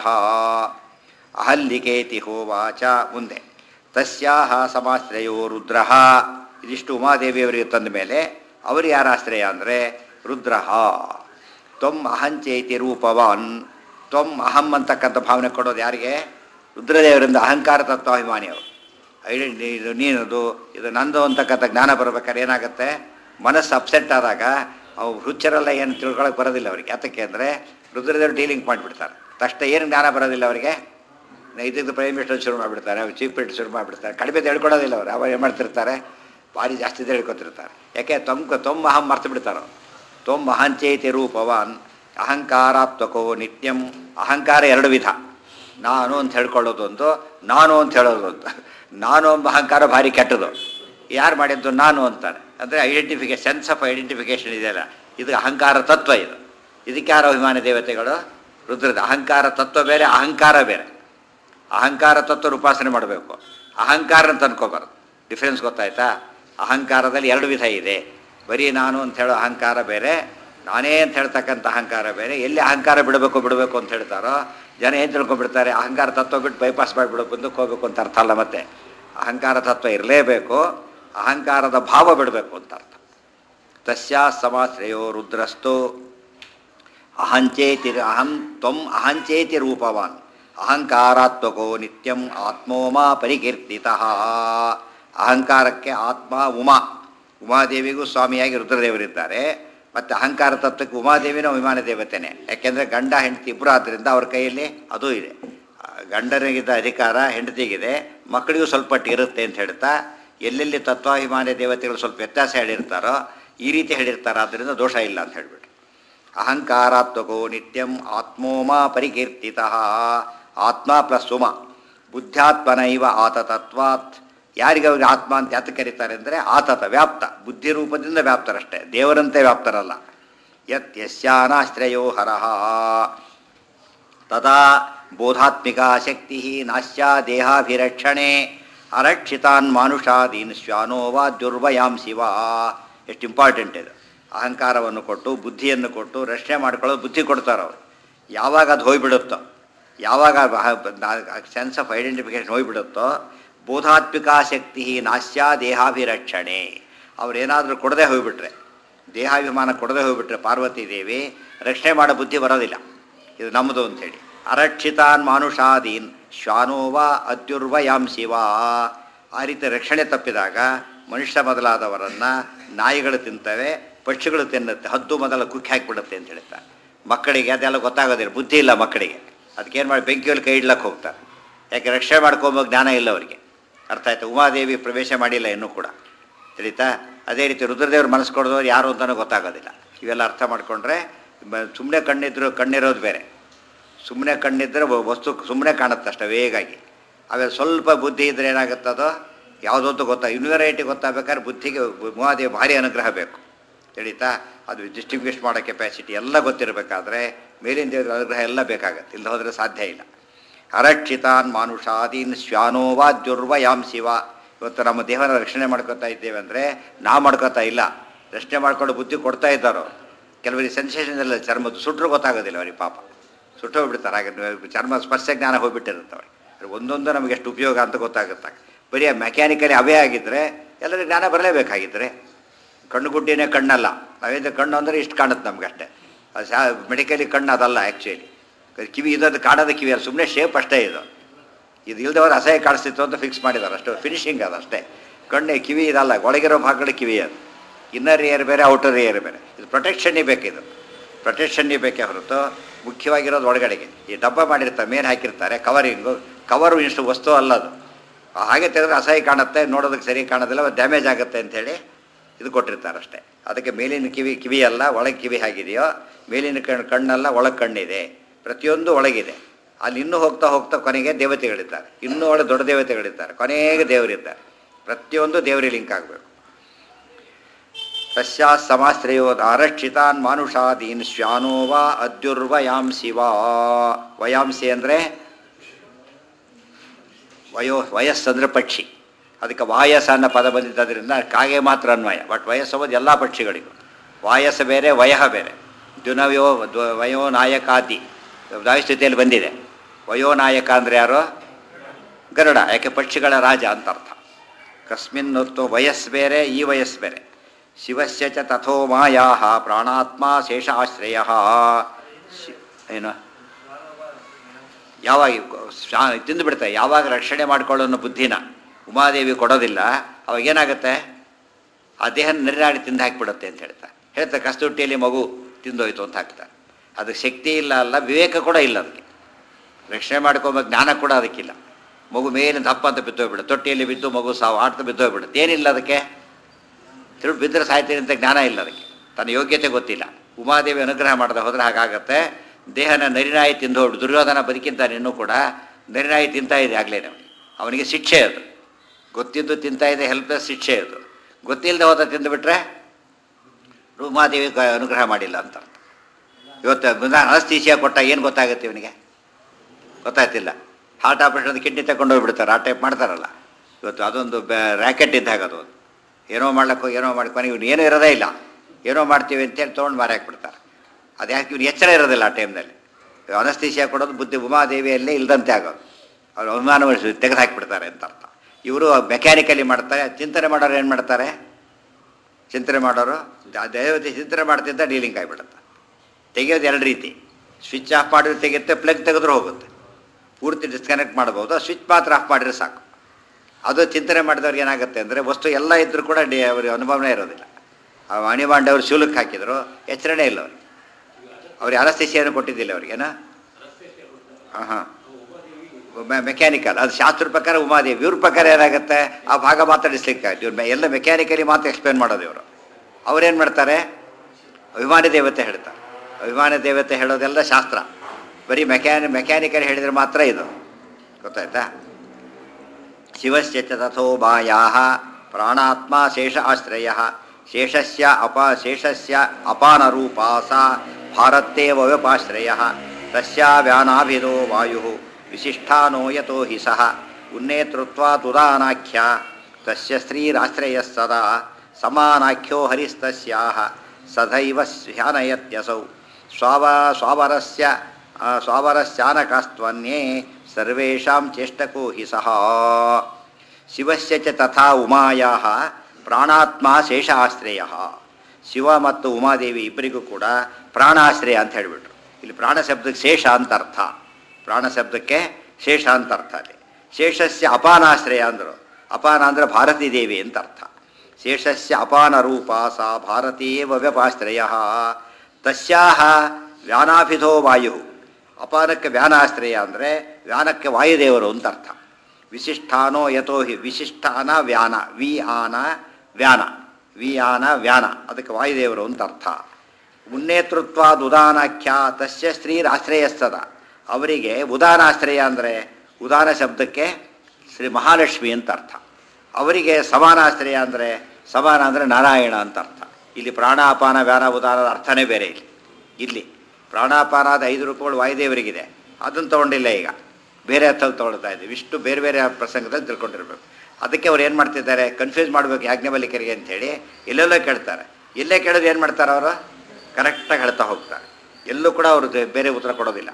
Speaker 1: ಅಹಲ್ಲಿಕೇತಿ ಹೋವಾಚ ಮುಂದೆ ತಸ್ಯಾಹ ಸಮಾಶ್ರಯೋ ರುದ್ರ ಇದಿಷ್ಟು ಉಮಾದೇವಿಯವರಿಗೆ ತಂದ ಮೇಲೆ ಅವರು ಯಾರ ಆಶ್ರಯ ಅಂದರೆ ರುದ್ರ ತ್ವಂ ಅಹಂಚೇತಿ ರೂಪವಾನ್ ತ್ವಂ ಅಹಂ ಅಂತಕ್ಕಂಥ ಭಾವನೆ ಕೊಡೋದು ಯಾರಿಗೆ ರುದ್ರದೇವರಿಂದ ಅಹಂಕಾರ ತತ್ವಾಭಿಮಾನಿ ಅವರು ಐಡೆಂಟಿ ಇದು ನೀನದು ಇದು ನಂದು ಅಂತಕ್ಕಂಥ ಜ್ಞಾನ ಬರ್ಬೇಕಾದ್ರೆ ಏನಾಗುತ್ತೆ ಮನಸ್ಸು ಅಪ್ಸೆಟ್ ಆದಾಗ ಅವು ಹುಚ್ಚರೆಲ್ಲ ಏನು ತಿಳ್ಕೊಳಕ್ಕೆ ಬರೋದಿಲ್ಲ ಅವರಿಗೆ ಯಾತಕ್ಕೆ ಅಂದರೆ ರುದ್ರದೇವರು ಡೀಲಿಂಗ್ ಮಾಡಿಬಿಡ್ತಾರೆ ತಕ್ಷಣ ಏನು ಜ್ಞಾನ ಬರೋದಿಲ್ಲ ಅವರಿಗೆ ಇದಕ್ಕೆ ಪ್ರೈಮ್ ಮಿನಿಸ್ಟರ್ ಶುರು ಮಾಡಿಬಿಡ್ತಾರೆ ಚೀಫ್ ಮಿನಿಸ್ಟರ್ ಶುರು ಮಾಡಿಬಿಡ್ತಾರೆ ಕಡಿಮೆ ಹೇಳ್ಕೊಡೋದಿಲ್ಲ ಅವರು ಅವ್ರು ಏನು ಮಾಡ್ತಿರ್ತಾರೆ ಭಾರಿ ಜಾಸ್ತಿ ಹೇಳ್ಕೊತಿರ್ತಾರೆ ಯಾಕೆ ತೊಂಕ ತೊಮ್ಮ ಅಹಂ ಮರ್ತು ಬಿಡ್ತಾರೆ ಅವ್ರು. ತ್ವಂ ಅಹಂಚೇತಿ ರೂಪವಾನ್ ಅಹಂಕಾರಾತ್ಮಕೋ ನಿತ್ಯಂ ಅಹಂಕಾರ ಎರಡು ವಿಧ ನಾನು ಅಂತ ಹೇಳ್ಕೊಳ್ಳೋದೊಂದು ನಾನು ಅಂತ ಹೇಳೋದು ಅಂತ ನಾನು ಎಂಬ ಅಹಂಕಾರ ಭಾರಿ ಕೆಟ್ಟದು ಯಾರು ಮಾಡಿದ್ದು ನಾನು ಅಂತಾರೆ ಅಂದರೆ ಐಡೆಂಟಿಫಿಕೇಶನ್ ಸೆನ್ಸ್ ಆಫ್ ಐಡೆಂಟಿಫಿಕೇಶನ್ ಇದೆಯಲ್ಲ ಇದು ಅಹಂಕಾರ ತತ್ವ ಇದು ಇದಕ್ಕೆ ಯಾರು ಅಭಿಮಾನಿ ದೇವತೆಗಳು ರುದ್ರದ ಅಹಂಕಾರ ತತ್ವ ಬೇರೆ ಅಹಂಕಾರ ಬೇರೆ ಅಹಂಕಾರ ತತ್ವ ಉಪಾಸನೆ ಮಾಡಬೇಕು ಅಹಂಕಾರ ಅಂತ ಅನ್ಕೋಬಾರ್ದು ಡಿಫ್ರೆನ್ಸ್ ಗೊತ್ತಾಯ್ತಾ ಅಹಂಕಾರದಲ್ಲಿ ಎರಡು ವಿಧ ಇದೆ ಬರೀ ನಾನು ಅಂತ ಹೇಳೋ ಅಹಂಕಾರ ಬೇರೆ ನಾನೇ ಅಂತ ಹೇಳ್ತಕ್ಕಂಥ ಅಹಂಕಾರ ಬೇರೆ ಎಲ್ಲಿ ಅಹಂಕಾರ ಬಿಡಬೇಕು ಬಿಡಬೇಕು ಅಂತ ಹೇಳ್ತಾರೋ ಜನ ಏನು ತಿಳ್ಕೊಂಡ್ಬಿಡ್ತಾರೆ ಅಹಂಕಾರ ತತ್ವ ಬಿಟ್ಟು ಬೈಪಾಸ್ ಮಾಡಿಬಿಡೋ ಮುಂದಕ್ಕೆ ಹೋಗ್ಬೇಕು ಅಂತ ಅರ್ಥ ಅಲ್ಲ ಮತ್ತೆ ಅಹಂಕಾರ ತತ್ವ ಇರಲೇಬೇಕು ಅಹಂಕಾರದ ಭಾವ ಬಿಡಬೇಕು ಅಂತ ಅರ್ಥ ತಸ್ಯಾ ಸಮಾಶ್ರಯೋ ರುದ್ರಸ್ತು ಅಹಂಚೇತಿ ಅಹಂ ತ್ವಂ ಅಹಂಚೇತಿ ರೂಪವಾನ್ ಅಹಂಕಾರಾತ್ಮಕೋ ನಿತ್ಯಂ ಆತ್ಮೋಮಾ ಪರಿಕೀರ್ತಿತ ಅಹಂಕಾರಕ್ಕೆ ಆತ್ಮ ಉಮಾ ಉಮಾದೇವಿಗೂ ಸ್ವಾಮಿಯಾಗಿ ರುದ್ರದೇವರಿದ್ದಾರೆ ಮತ್ತು ಅಹಂಕಾರ ತತ್ವಕ್ಕೆ ಉಮಾದೇವಿನೂ ಅಭಿಮಾನ ದೇವತೆನೇ ಯಾಕೆಂದರೆ ಗಂಡ ಹೆಂಡತಿ ಇಬ್ಬರು ಆದ್ದರಿಂದ ಅವ್ರ ಕೈಯಲ್ಲಿ ಅದೂ ಇದೆ ಆ, ಗಂಡನಿಗಿದ್ದ ಅಧಿಕಾರ ಹೆಂಡತಿಗಿದೆ ಮಕ್ಕಳಿಗೂ ಸ್ವಲ್ಪ ಮಟ್ಟಿಗೆ ಇರುತ್ತೆ ಅಂತ ಹೇಳ್ತಾ ಎಲ್ಲೆಲ್ಲಿ ತತ್ವಾಭಿಮಾನಿ ದೇವತೆಗಳು ಸ್ವಲ್ಪ ವ್ಯತ್ಯಾಸ ಹೇಳಿರ್ತಾರೋ ಈ ರೀತಿ ಹೇಳಿರ್ತಾರೆ ಆದ್ದರಿಂದ ದೋಷ ಇಲ್ಲ ಅಂತ ಹೇಳ್ಬಿಟ್ಟು ಅಹಂಕಾರಾತ್ಮಕೋ ನಿತ್ಯಂ ಆತ್ಮೋಮ ಪರಿಕೀರ್ತಿತ ಆತ್ಮ ಪ್ಲಸ್ ಉಮ ಬುದ್ಧ್ಯಾತ್ಮನೈವ ಆತತತ್ವಾತ್ ಯಾರಿಗೆ ಅವ್ರಿಗೆ ಆತ್ಮ ಅಂತ ಯಾತಕ್ಕೆ ಕರೀತಾರೆ ಅಂದರೆ ಆತತ ವ್ಯಾಪ್ತ ಬುದ್ಧಿ ರೂಪದಿಂದ ವ್ಯಾಪ್ತರಷ್ಟೇ ದೇವರಂತೆ ವ್ಯಾಪ್ತರಲ್ಲ ಯತ್ ಯಸ್ಯಾನಾಶ್ರಯೋ ಹರಃ ತದಾ ಬೋಧಾತ್ಮಿಕಾ ಶಕ್ತಿ ನಾಶ್ಯ ದೇಹಾಭಿರಕ್ಷಣೆ ಅರಕ್ಷಿತಾನ್ ಮಾನುಷಾದೀನ್ ಶ್ವಾನೋ ವಾ ದುರ್ವಯಾಂ ಶಿವ ಎಷ್ಟು ಇಂಪಾರ್ಟೆಂಟ್ ಇದು ಅಹಂಕಾರವನ್ನು ಕೊಟ್ಟು ಬುದ್ಧಿಯನ್ನು ಕೊಟ್ಟು ರಕ್ಷಣೆ ಮಾಡ್ಕೊಳ್ಳೋದು ಬುದ್ಧಿ ಕೊಡ್ತಾರೆ ಅವರು ಯಾವಾಗ ಅದು ಹೋಗ್ಬಿಡುತ್ತೋ ಯಾವಾಗ ಸೆನ್ಸ್ ಆಫ್ ಐಡೆಂಟಿಫಿಕೇಶನ್ ಹೋಗ್ಬಿಡುತ್ತೋ ಬೋಧಾತ್ಮಿಕಾ ಶಕ್ತಿ ನಾಶ್ಯ ದೇಹಾಭಿರಕ್ಷಣೆ ಅವ್ರೇನಾದರೂ ಕೊಡದೆ ಹೋಗ್ಬಿಟ್ರೆ ದೇಹಾಭಿಮಾನ ಕೊಡದೆ ಹೋಗ್ಬಿಟ್ರೆ ಪಾರ್ವತಿ ದೇವಿ ರಕ್ಷಣೆ ಮಾಡೋ ಬುದ್ಧಿ ಬರೋದಿಲ್ಲ ಇದು ನಮ್ಮದು ಅಂಥೇಳಿ ಅರಕ್ಷಿತಾನ್ ಮಾನುಷಾದೀನ್ ಶ್ವಾನೋವ ಅತ್ಯುರ್ವಯಾಂ ಶಿವ ಆ ರೀತಿ ರಕ್ಷಣೆ ತಪ್ಪಿದಾಗ ಮನುಷ್ಯ ಮೊದಲಾದವರನ್ನು ನಾಯಿಗಳು ತಿಂತವೆ ಪಕ್ಷಿಗಳು ತಿನ್ನುತ್ತೆ ಹದ್ದು ಮೊದಲ ಕುಕ್ಕಿ ಹಾಕಿಬಿಡುತ್ತೆ ಅಂತ ಹೇಳ್ತಾರೆ ಮಕ್ಕಳಿಗೆ ಅದೆಲ್ಲ ಗೊತ್ತಾಗೋದಿಲ್ಲ ಬುದ್ಧಿ ಇಲ್ಲ ಮಕ್ಕಳಿಗೆ ಅದಕ್ಕೇನು ಮಾಡಿ ಬೆಂಕಿಯಲ್ಲಿ ಕೈ ಇಡ್ಲಕ್ಕೆ ಹೋಗ್ತಾರೆ ಯಾಕೆ ರಕ್ಷಣೆ ಮಾಡ್ಕೊಂಬೋ ಜ್ಞಾನ ಇಲ್ಲ ಅವರಿಗೆ ಅರ್ಥ ಆಯ್ತು ಉಮಾದೇವಿ ಪ್ರವೇಶ ಮಾಡಿಲ್ಲ ಇನ್ನೂ ಕೂಡ ತಿಳಿತಾ ಅದೇ ರೀತಿ ರುದ್ರದೇವ್ರ ಮನಸ್ಸು ಕೊಡೋದು ಯಾರು ಅಂತಲೂ ಗೊತ್ತಾಗೋದಿಲ್ಲ ಇವೆಲ್ಲ ಅರ್ಥ ಮಾಡಿಕೊಂಡ್ರೆ ಸುಮ್ಮನೆ ಕಣ್ಣಿದ್ರು ಕಣ್ಣಿರೋದು ಬೇರೆ ಸುಮ್ಮನೆ ಕಣ್ಣಿದ್ರೆ ವ- ವಸ್ತು ಸುಮ್ಮನೆ ಕಾಣುತ್ತೆ ಅಷ್ಟೇ ವೇಗಾಗಿ ಆಮೇಲೆ ಸ್ವಲ್ಪ ಬುದ್ಧಿ ಇದ್ರೆ ಏನಾಗುತ್ತದೋ ಯಾವುದೋ ಅಂತ ಗೊತ್ತಾ ಯೂನಿವರೈಟಿ ಗೊತ್ತಾಗಬೇಕಾದ್ರೆ ಬುದ್ಧಿಗೆ ಮಹಾದೇವ ಭಾರಿ ಅನುಗ್ರಹ ಬೇಕು ತಿಳಿತಾ ಅದು ಡಿಸ್ಟಿಂಗ್ವಿಷ್ ಮಾಡೋ ಕೆಪಾಸಿಟಿ ಎಲ್ಲ ಗೊತ್ತಿರಬೇಕಾದ್ರೆ ಮೇಲಿನ ದೇವರ ಅನುಗ್ರಹ ಎಲ್ಲ ಬೇಕಾಗತ್ತೆ ಇಲ್ಲ ಹೋದರೆ ಸಾಧ್ಯ ಇಲ್ಲ ಅರಕ್ಷಿತಾನ್ ಮಾನುಷಾದೀನ್ ಶ್ವಾನೋವಾ ದುರ್ವಯಾಂ ಶಿವ ಇವತ್ತು ನಮ್ಮ ದೇಹನ ರಕ್ಷಣೆ ಮಾಡ್ಕೊತಾ ಇದ್ದೇವೆ ಅಂದರೆ ನಾವು ಮಾಡ್ಕೊತಾ ಇಲ್ಲ ರಕ್ಷಣೆ ಮಾಡ್ಕೊಂಡು ಬುದ್ಧಿ ಕೊಡ್ತಾ ಇದ್ದಾರೋ ಕೆಲವರಿಗೆ ಸೆನ್ಸೇಷನ್ ಇಲ್ಲ ಚರ್ಮದ್ದು ಸುಟ್ಟರು ಗೊತ್ತಾಗೋದಿಲ್ಲ ಅವ್ರಿಗೆ ಪಾಪ ಸುಟ್ಟು ಹೋಗ್ಬಿಡ್ತಾರೆ ಹಾಗೆ ಚರ್ಮ ಸ್ಪರ್ಶ ಜ್ಞಾನ ಹೋಗ್ಬಿಟ್ಟಿರುತ್ತೆ ಅವ್ರಿಗೆ ಒಂದೊಂದು ನಮಗೆ ಎಷ್ಟು ಉಪಯೋಗ ಅಂತ ಗೊತ್ತಾಗುತ್ತೆ ಬರೀ ಮೆಕ್ಯಾನಿಕಲಿ ಅವೇ ಆಗಿದ್ದರೆ ಎಲ್ಲರಿಗೂ ಜ್ಞಾನ ಬರಲೇಬೇಕಾಗಿದ್ದರೆ ಕಣ್ಣು ಗುಡ್ಡಿನೇ ಕಣ್ಣಲ್ಲ ನಾವೇನು ಕಣ್ಣು ಅಂದರೆ ಇಷ್ಟು ಕಾಣುತ್ತೆ ನಮ್ಗೆ ಅಷ್ಟೇ ಅದು ಸಾ ಮೆಡಿಕಲಿ ಕಣ್ಣು ಅದಲ್ಲ ಆ್ಯಕ್ಚುಲಿ ಕಿವಿ ಇರೋದು ಕಾಣೋದ ಕಿವಿ ಅಲ್ಲ ಸುಮ್ಮನೆ ಶೇಪ್ ಅಷ್ಟೇ ಇದು ಇದು ಇಲ್ದವ್ರು ಅಸಹ್ಯ ಕಾಣಿಸ್ತಿತ್ತು ಅಂತ ಫಿಕ್ಸ್ ಮಾಡಿದ್ದಾರೆ ಅಷ್ಟು ಫಿನಿಶಿಂಗ್ ಅದು ಅಷ್ಟೇ ಕಣ್ಣೆ ಕಿವಿ ಇದಲ್ಲ ಒಳಗಿರೋ ಭಾಗಗಳು ಕಿವಿ ಅದು ಇನ್ನರ್ ಏರ್ ಬೇರೆ ಔಟರ್ ಏರ್ ಬೇರೆ ಇದು ಪ್ರೊಟೆಕ್ಷನ್ನೇ ಬೇಕಿದು ಪ್ರೊಟೆಕ್ಷನ್ನೇ ಬೇಕೇ ಹೊರತು ಮುಖ್ಯವಾಗಿರೋದು ಒಳಗಡೆಗೆ ಈ ಡಬ್ಬ ಮಾಡಿರ್ತಾರೆ ಮೇಲೆ ಹಾಕಿರ್ತಾರೆ ಕವರಿಂಗು ಕವರು ಇಷ್ಟು ವಸ್ತು ಅಲ್ಲದು ಹಾಗೆ ತೆಗೆದ್ರೆ ಅಸಹ್ಯ ಕಾಣುತ್ತೆ ನೋಡೋದಕ್ಕೆ ಸರಿ ಕಾಣೋದಿಲ್ಲ ಡ್ಯಾಮೇಜ್ ಆಗುತ್ತೆ ಅಂಥೇಳಿ ಇದು ಕೊಟ್ಟಿರ್ತಾರೆ ಅಷ್ಟೇ ಅದಕ್ಕೆ ಮೇಲಿನ ಕಿವಿ ಕಿವಿ ಅಲ್ಲ ಒಳಗೆ ಕಿವಿ ಹೇಗಿದೆಯೋ ಮೇಲಿನ ಕಣ್ಣು ಕಣ್ಣಲ್ಲ ಒಳಗೆ ಕಣ್ಣಿದೆ ಪ್ರತಿಯೊಂದು ಒಳಗಿದೆ ಅಲ್ಲಿ ಇನ್ನೂ ಹೋಗ್ತಾ ಹೋಗ್ತಾ ಕೊನೆಗೆ ದೇವತೆಗಳಿದ್ದಾರೆ ಇನ್ನೂ ಒಳಗೆ ದೊಡ್ಡ ದೇವತೆಗಳಿದ್ದಾರೆ ಕೊನೆಗೆ ದೇವರಿದ್ದಾರೆ ಪ್ರತಿಯೊಂದು ದೇವರಿಗೆ ಲಿಂಕ್ ಆಗಬೇಕು ತಸ್ಯಾ ಸಮಾಶ್ರಯೋ ಆರಕ್ಷಿತಾನ್ ಮಾನುಷಾದೀನ್ ಶ್ವಾನೋ ವಾ ಅದ್ಯುರ್ವಯಾಂಸಿ ವಾ ವಯಾಂಸಿ ಅಂದರೆ ವಯೋ ವಯಸ್ಸಂದ್ರೆ ಪಕ್ಷಿ ಅದಕ್ಕೆ ವಾಯಸ ಅನ್ನೋ ಪದ ಬಂದಿದ್ದರಿಂದ ಕಾಗೆ ಮಾತ್ರ ಅನ್ವಯ ಬಟ್ ವಯಸ್ಸು ಅನ್ನೋದು ಎಲ್ಲ ಪಕ್ಷಿಗಳಿಗೂ ವಾಯಸ ಬೇರೆ ವಯಃ ಬೇರೆ ದ್ಯುನವ್ಯೋ ದ್ವ- ವಯೋ ನಾಯಕಾದಿ ದಾಯಸ್ಥಿತಿಯಲ್ಲಿ ಬಂದಿದೆ ವಯೋ ನಾಯಕ ಅಂದರೆ ಯಾರು ಗರುಡ ಯಾಕೆ ಪಕ್ಷಿಗಳ ರಾಜ ಅಂತ ಅರ್ಥ ಕಸ್ಮಿನ್ ಹೊತ್ತು ವಯಸ್ಸು ಬೇರೆ ಈ ವಯಸ್ಸು ಬೇರೆ ಶಿವಸ್ಯ ಚ ತಥೋ ಮಾಯಾ ಪ್ರಾಣಾತ್ಮ ಶೇಷ ಆಶ್ರಯ ಶಿ- ಏನು ಯಾವಾಗ ಶಾ ತಿಂದು ಬಿಡ್ತಾರೆ ಯಾವಾಗ ರಕ್ಷಣೆ ಮಾಡ್ಕೊಳ್ಳೋ ಅನ್ನೋ ಬುದ್ಧಿನ ಉಮಾದೇವಿ ಕೊಡೋದಿಲ್ಲ ಅವಾಗ ಏನಾಗುತ್ತೆ ಆ ದೇಹ ನೆರೆನಾಡಿ ತಿಂದು ಹಾಕಿಬಿಡುತ್ತೆ ಅಂತ ಹೇಳ್ತಾರೆ ಹೇಳ್ತಾರೆ ಕಸ್ತುಟ್ಟಿಯಲ್ಲಿ ಮಗು ತಿಂದೋಯ್ತು ಅಂತ ಹಾಕ್ತಾರೆ ಅದಕ್ಕೆ ಶಕ್ತಿ ಇಲ್ಲ ಅಲ್ಲ ವಿವೇಕ ಕೂಡ ಇಲ್ಲ ಅದಕ್ಕೆ ರಕ್ಷಣೆ ಮಾಡ್ಕೊಬೇಕು ಜ್ಞಾನ ಕೂಡ ಅದಕ್ಕಿಲ್ಲ ಮಗು ಮೇಲೆ ದಪ್ಪ ಅಂತ ಬಿದ್ದೋಗ್ಬಿಡುತ್ತೆ ತೊಟ್ಟಿಯಲ್ಲಿ ಬಿದ್ದು ಮಗು ಸಾವು ಆಡ್ತಾ ಬಿದ್ದೋಗ್ಬಿಡುತ್ತೆ ಏನಿಲ್ಲ ಅದಕ್ಕೆ ತಿರುಗಿ ಬಿದ್ದರೆ ಸಾಯ್ತೀನಿ ಅಂತ ಜ್ಞಾನ ಇಲ್ಲ ಅದಕ್ಕೆ ತನ್ನ ಯೋಗ್ಯತೆ ಗೊತ್ತಿಲ್ಲ ಉಮಾದೇವಿ ಅನುಗ್ರಹ ಮಾಡದೆ ಹೋದರೆ ಹಾಗಾಗತ್ತೆ ದೇಹನ ನರಿನಾಯಿ ತಿಂದು ಹೋಗ್ಬಿಡು ದುರ್ಯೋಧನ ಬದುಕಿಂತಾನೆ ಇನ್ನೂ ಕೂಡ ನರಿನಾಯಿ ತಿಂತಾ ಇದೆ ಆಗಲೇ ಅವನಿಗೆ ಅವನಿಗೆ ಶಿಕ್ಷೆ ಅದು ಗೊತ್ತಿದ್ದು ತಿಂತಾ ಇದೆ ಹೆಲ್ಪ್ಲೆಸ್ ಶಿಕ್ಷೆ ಅದು ಗೊತ್ತಿಲ್ಲದೆ ಹೋದ ತಿಂದುಬಿಟ್ರೆ ಉಮಾದೇವಿ ಗ- ಅನುಗ್ರಹ ಮಾಡಿಲ್ಲ ಅಂತ ಅರ್ಥ ಇವತ್ತು ಅನಸ್ತೀಸಿಯಾ ಕೊಟ್ಟ ಏನು ಗೊತ್ತಾಗುತ್ತೆ ಇವನಿಗೆ ಗೊತ್ತಾಯ್ತಿಲ್ಲ ಹಾರ್ಟ್ ಆಪರೇಷನ್ ಕಿಡ್ನಿ ತಗೊಂಡು ಹೋಗ್ಬಿಡ್ತಾರೆ ಆ ಟೈಪ್ ಮಾಡ್ತಾರಲ್ಲ ಇವತ್ತು ಅದೊಂದು ರ್ಯಾಕೆಟ್ ಇದ್ದಾಗ ಅದು ಏನೋ ಮಾಡ್ಲಿಕ್ಕೋ ಏನೋ ಮಾಡ್ಕೊಂಡು ಇವ್ನು ಏನೂ ಇರೋದೇ ಇಲ್ಲ ಏನೋ ಮಾಡ್ತೀವಿ ಅಂತೇಳಿ ತೊಗೊಂಡು ಮಾರಿ ಹಾಕ್ಬಿಡ್ತಾರೆ ಅದು ಯಾಕೆ ಇವ್ನು ಎಚ್ಚರ ಇರೋದಿಲ್ಲ ಆ ಟೈಮ್ನಲ್ಲಿ ಅನಸ್ತೀಸಿಯಾ ಕೊಡೋದು ಬುದ್ಧಿ ಉಮಾದೇವಿಯಲ್ಲೇ ಇಲ್ದಂತೆ ಆಗೋದು ಅವ್ರು ಅನುಮಾನವಹಿಸಿ ತೆಗೆದು ಹಾಕಿಬಿಡ್ತಾರೆ ಅಂತ ಅರ್ಥ ಇವರು ಮೆಕ್ಯಾನಿಕಲಿ ಮಾಡ್ತಾರೆ ಚಿಂತನೆ ಮಾಡೋರು ಏನು ಮಾಡ್ತಾರೆ ಚಿಂತನೆ ಮಾಡೋರು ಆ ದೇವತೆ ಚಿಂತನೆ ಮಾಡ್ತಿದ್ದ ಡೀಲಿಂಗ್ ಆಗಿಬಿಡುತ್ತೆ ತೆಗೆಯೋದು ಎರಡು ರೀತಿ ಸ್ವಿಚ್ ಆಫ್ ಮಾಡಿದ್ರೆ ತೆಗೆಯುತ್ತೆ ಪ್ಲಗ್ ತೆಗೆದ್ರೂ ಹೋಗುತ್ತೆ ಪೂರ್ತಿ ಡಿಸ್ಕನೆಕ್ಟ್ ಮಾಡ್ಬೋದು ಸ್ವಿಚ್ ಮಾತ್ರ ಆಫ್ ಮಾಡಿದ್ರೆ ಸಾಕು ಅದು ಚಿಂತನೆ ಮಾಡಿದವ್ರಿಗೆ ಏನಾಗುತ್ತೆ ಅಂದರೆ ವಸ್ತು ಎಲ್ಲ ಇದ್ದರೂ ಕೂಡ ಡಿ ಅವ್ರಿಗೆ ಅನುಭವನೇ ಇರೋದಿಲ್ಲ ಆ ಮಣಿಮಾಂಡ ಅವರು ಶೂಲಕ್ಕೆ ಹಾಕಿದ್ರು ಎಚ್ಚರಣೆ ಇಲ್ಲ ಅವ್ರಿಗೆ ಅವ್ರಿಗೆ ಅನಸ್ಥಿಸಿಯನ್ನು ಕೊಟ್ಟಿದ್ದಿಲ್ಲ ಅವ್ರಿಗೇನ ಹಾಂ ಹಾಂ ಮೆಕ್ಯಾನಿಕಲ್ ಅದು ಶಾಸ್ತ್ರ ಪ್ರಕಾರ ಉಮಾದೇವಿ ಇವ್ರ ಪ್ರಕಾರ ಏನಾಗುತ್ತೆ ಆ ಭಾಗ ಮಾತಾಡಿಸ್ಲಿಕ್ಕೆ ಇವ್ರು ಮೆ- ಎಲ್ಲ ಮೆಕ್ಯಾನಿಕಲಿ ಮಾತ್ರ ಎಕ್ಸ್ಪ್ಲೇನ್ ಮಾಡೋದು ಇವರು ಅವ್ರೇನು ಮಾಡ್ತಾರೆ ಅಭಿಮಾನಿ ದೇವತೆ ಹೇಳ್ತಾರೆ ಅಭಿಮಾನಿ ದೇವತೆ ಹೇಳೋದೆಲ್ಲ ಶಾಸ್ತ್ರ ಬರೀ ಮೆಕ್ಯಾನಿ ಮೆಕ್ಯಾನಿಕಲ್ ಹೇಳಿದರೆ ಮಾತ್ರ ಇದು ಗೊತ್ತಾಯ್ತಾ ಶಿವಸ್ಯ ಚ ತಥೋ ಮಾಯಾ ಪ್ರಾಣಾತ್ಮ ಶೇಷ ಆಶ್ರಯ ಶೇಷಸ್ಯ ಅಪ ಶೇಷಸ್ಯ ಅಪಾನರೂಪಾ ಸಾ ಭಾರತ್ತೇವ ವ್ಯಪಾಶ್ರಯ ತಸ್ಯಾ ವ್ಯಾನಾಭಿದೋ ವಾಯು ವಿಶಿಷ್ಟಾನೋ ಯತೋ ಹಿ ಸಹ ಉನ್ನೇತೃತ್ವಾದುದಾನಾಖ್ಯ ತಸ್ಯ ಸ್ತ್ರೀರಾಶ್ರಯಃ ಸದಾ ಸಮಾನಾಖ್ಯೋ ಹರಿಸ್ತಸ್ಯಾಹ ಸದೈವ ಸ್ಯಾನಯತ್ಯಸೌ ಸ್ವಾವ ಸ್ವಾವರಸ್ಯ ಆ, ಸ್ವಾವರಸ್ಯಾನಕಾಸ್ತ್ವನ್ಯೇ ಸರ್ವೇಷಾಂ ಚೇಷ್ಟಕೋ ಹಿ ಸಹ ಶಿವಸ್ಯ ಚ ತಥಾ ಉಮಾಯಾ ಪ್ರಾಣಾತ್ಮ ಶೇಷ ಆಶ್ರಯ ಶಿವ ಮತ್ತು ಉಮಾದೇವಿ ಇಬ್ಬರಿಗೂ ಕೂಡ ಪ್ರಾಣಾಶ್ರಯ ಅಂತ ಹೇಳಿಬಿಟ್ರು ಇಲ್ಲಿ ಪ್ರಾಣ ಶಬ್ದಕ್ಕೆ ಶೇಷ ಅಂತ ಅರ್ಥ ಪ್ರಾಣ ಶಬ್ದಕ್ಕೆ ಶೇಷ ಅಂತ ಅರ್ಥ ಅಲ್ಲಿ ಶೇಷಸ್ಯ ಅಪಾನಾಶ್ರಯ ಅಂದರು ಅಪಾನ ಅಂದರೆ ಭಾರತೀ ದೇವಿ ಅಂತ ಅರ್ಥ ಶೇಷಸ್ಯ ಅಪಾನ ರೂಪ ಸಾ ಭಾರತೀಯೇವ ವ್ಯಪಾಶ್ರಯ ತಸ್ಯಾಹ ವ್ಯಾನಾಭಿಧೋ ವಾಯು ಅಪಾನಕ್ಕೆ ವ್ಯಾನಾಶ್ರಯ ಅಂದರೆ ವ್ಯಾನಕ್ಕೆ ವಾಯುದೇವರು ಅಂತ ಅರ್ಥ ವಿಶಿಷ್ಟಾನೋ ಯಥೋ ಹಿ ವಿಶಿಷ್ಟಾನ ವ್ಯಾನ ವಿ ಆನ ವ್ಯಾನ ವಿ ಆನ ವ್ಯಾನ ಅದಕ್ಕೆ ವಾಯುದೇವರು ಅಂತ ಅರ್ಥ ಮುನ್ನೇತೃತ್ವಾದ ಉದಾನಾಖ್ಯ ತಸ್ಯ ಸ್ತ್ರೀರಾಶ್ರಯಸ್ತದ ಅವರಿಗೆ ಉದಾನಾಶ್ರಯ ಅಂದರೆ ಉದಾನ ಶಬ್ದಕ್ಕೆ ಶ್ರೀ ಮಹಾಲಕ್ಷ್ಮಿ ಅಂತ ಅರ್ಥ ಅವರಿಗೆ ಸಮಾನಾಶ್ರಯ ಅಂದರೆ ಸಮಾನ ಅಂದರೆ ನಾರಾಯಣ ಅಂತ ಅರ್ಥ ಇಲ್ಲಿ ಪ್ರಾಣಾಪಾನ ವ್ಯಾನ ಉದಾನದ ಅರ್ಥನೇ ಬೇರೆ ಇಲ್ಲಿ ಇಲ್ಲಿ ಪ್ರಾಣಾಪಾನದ ಐದು ರೂಪಗಳು ವಾಯುದೇವರಿಗಿದೆ ಅದನ್ನು ತೊಗೊಂಡಿಲ್ಲ ಈಗ ಬೇರೆ ಅರ್ಥದಲ್ಲಿ ತೊಗೊಳ್ತಾ ಇದ್ದೀವಿ ಇಷ್ಟು ಬೇರೆ ಬೇರೆ ಪ್ರಸಂಗದಲ್ಲಿ ತಿಳ್ಕೊಂಡಿರ್ಬೇಕು ಅದಕ್ಕೆ ಅವ್ರು ಏನು ಮಾಡ್ತಿದ್ದಾರೆ ಕನ್ಫ್ಯೂಸ್ ಮಾಡಬೇಕು ಯಾಜ್ಞವಲ್ಕ್ಯರಿಗೆ ಅಂತೇಳಿ ಎಲ್ಲೆಲ್ಲೋ ಕೇಳ್ತಾರೆ ಎಲ್ಲೇ ಕೇಳೋದು ಏನು ಮಾಡ್ತಾರೆ ಅವರು ಕರೆಕ್ಟಾಗಿ ಹೇಳ್ತಾ ಹೋಗ್ತಾರೆ ಎಲ್ಲೂ ಕೂಡ ಅವರು ಬೇರೆ ಉತ್ತರ ಕೊಡೋದಿಲ್ಲ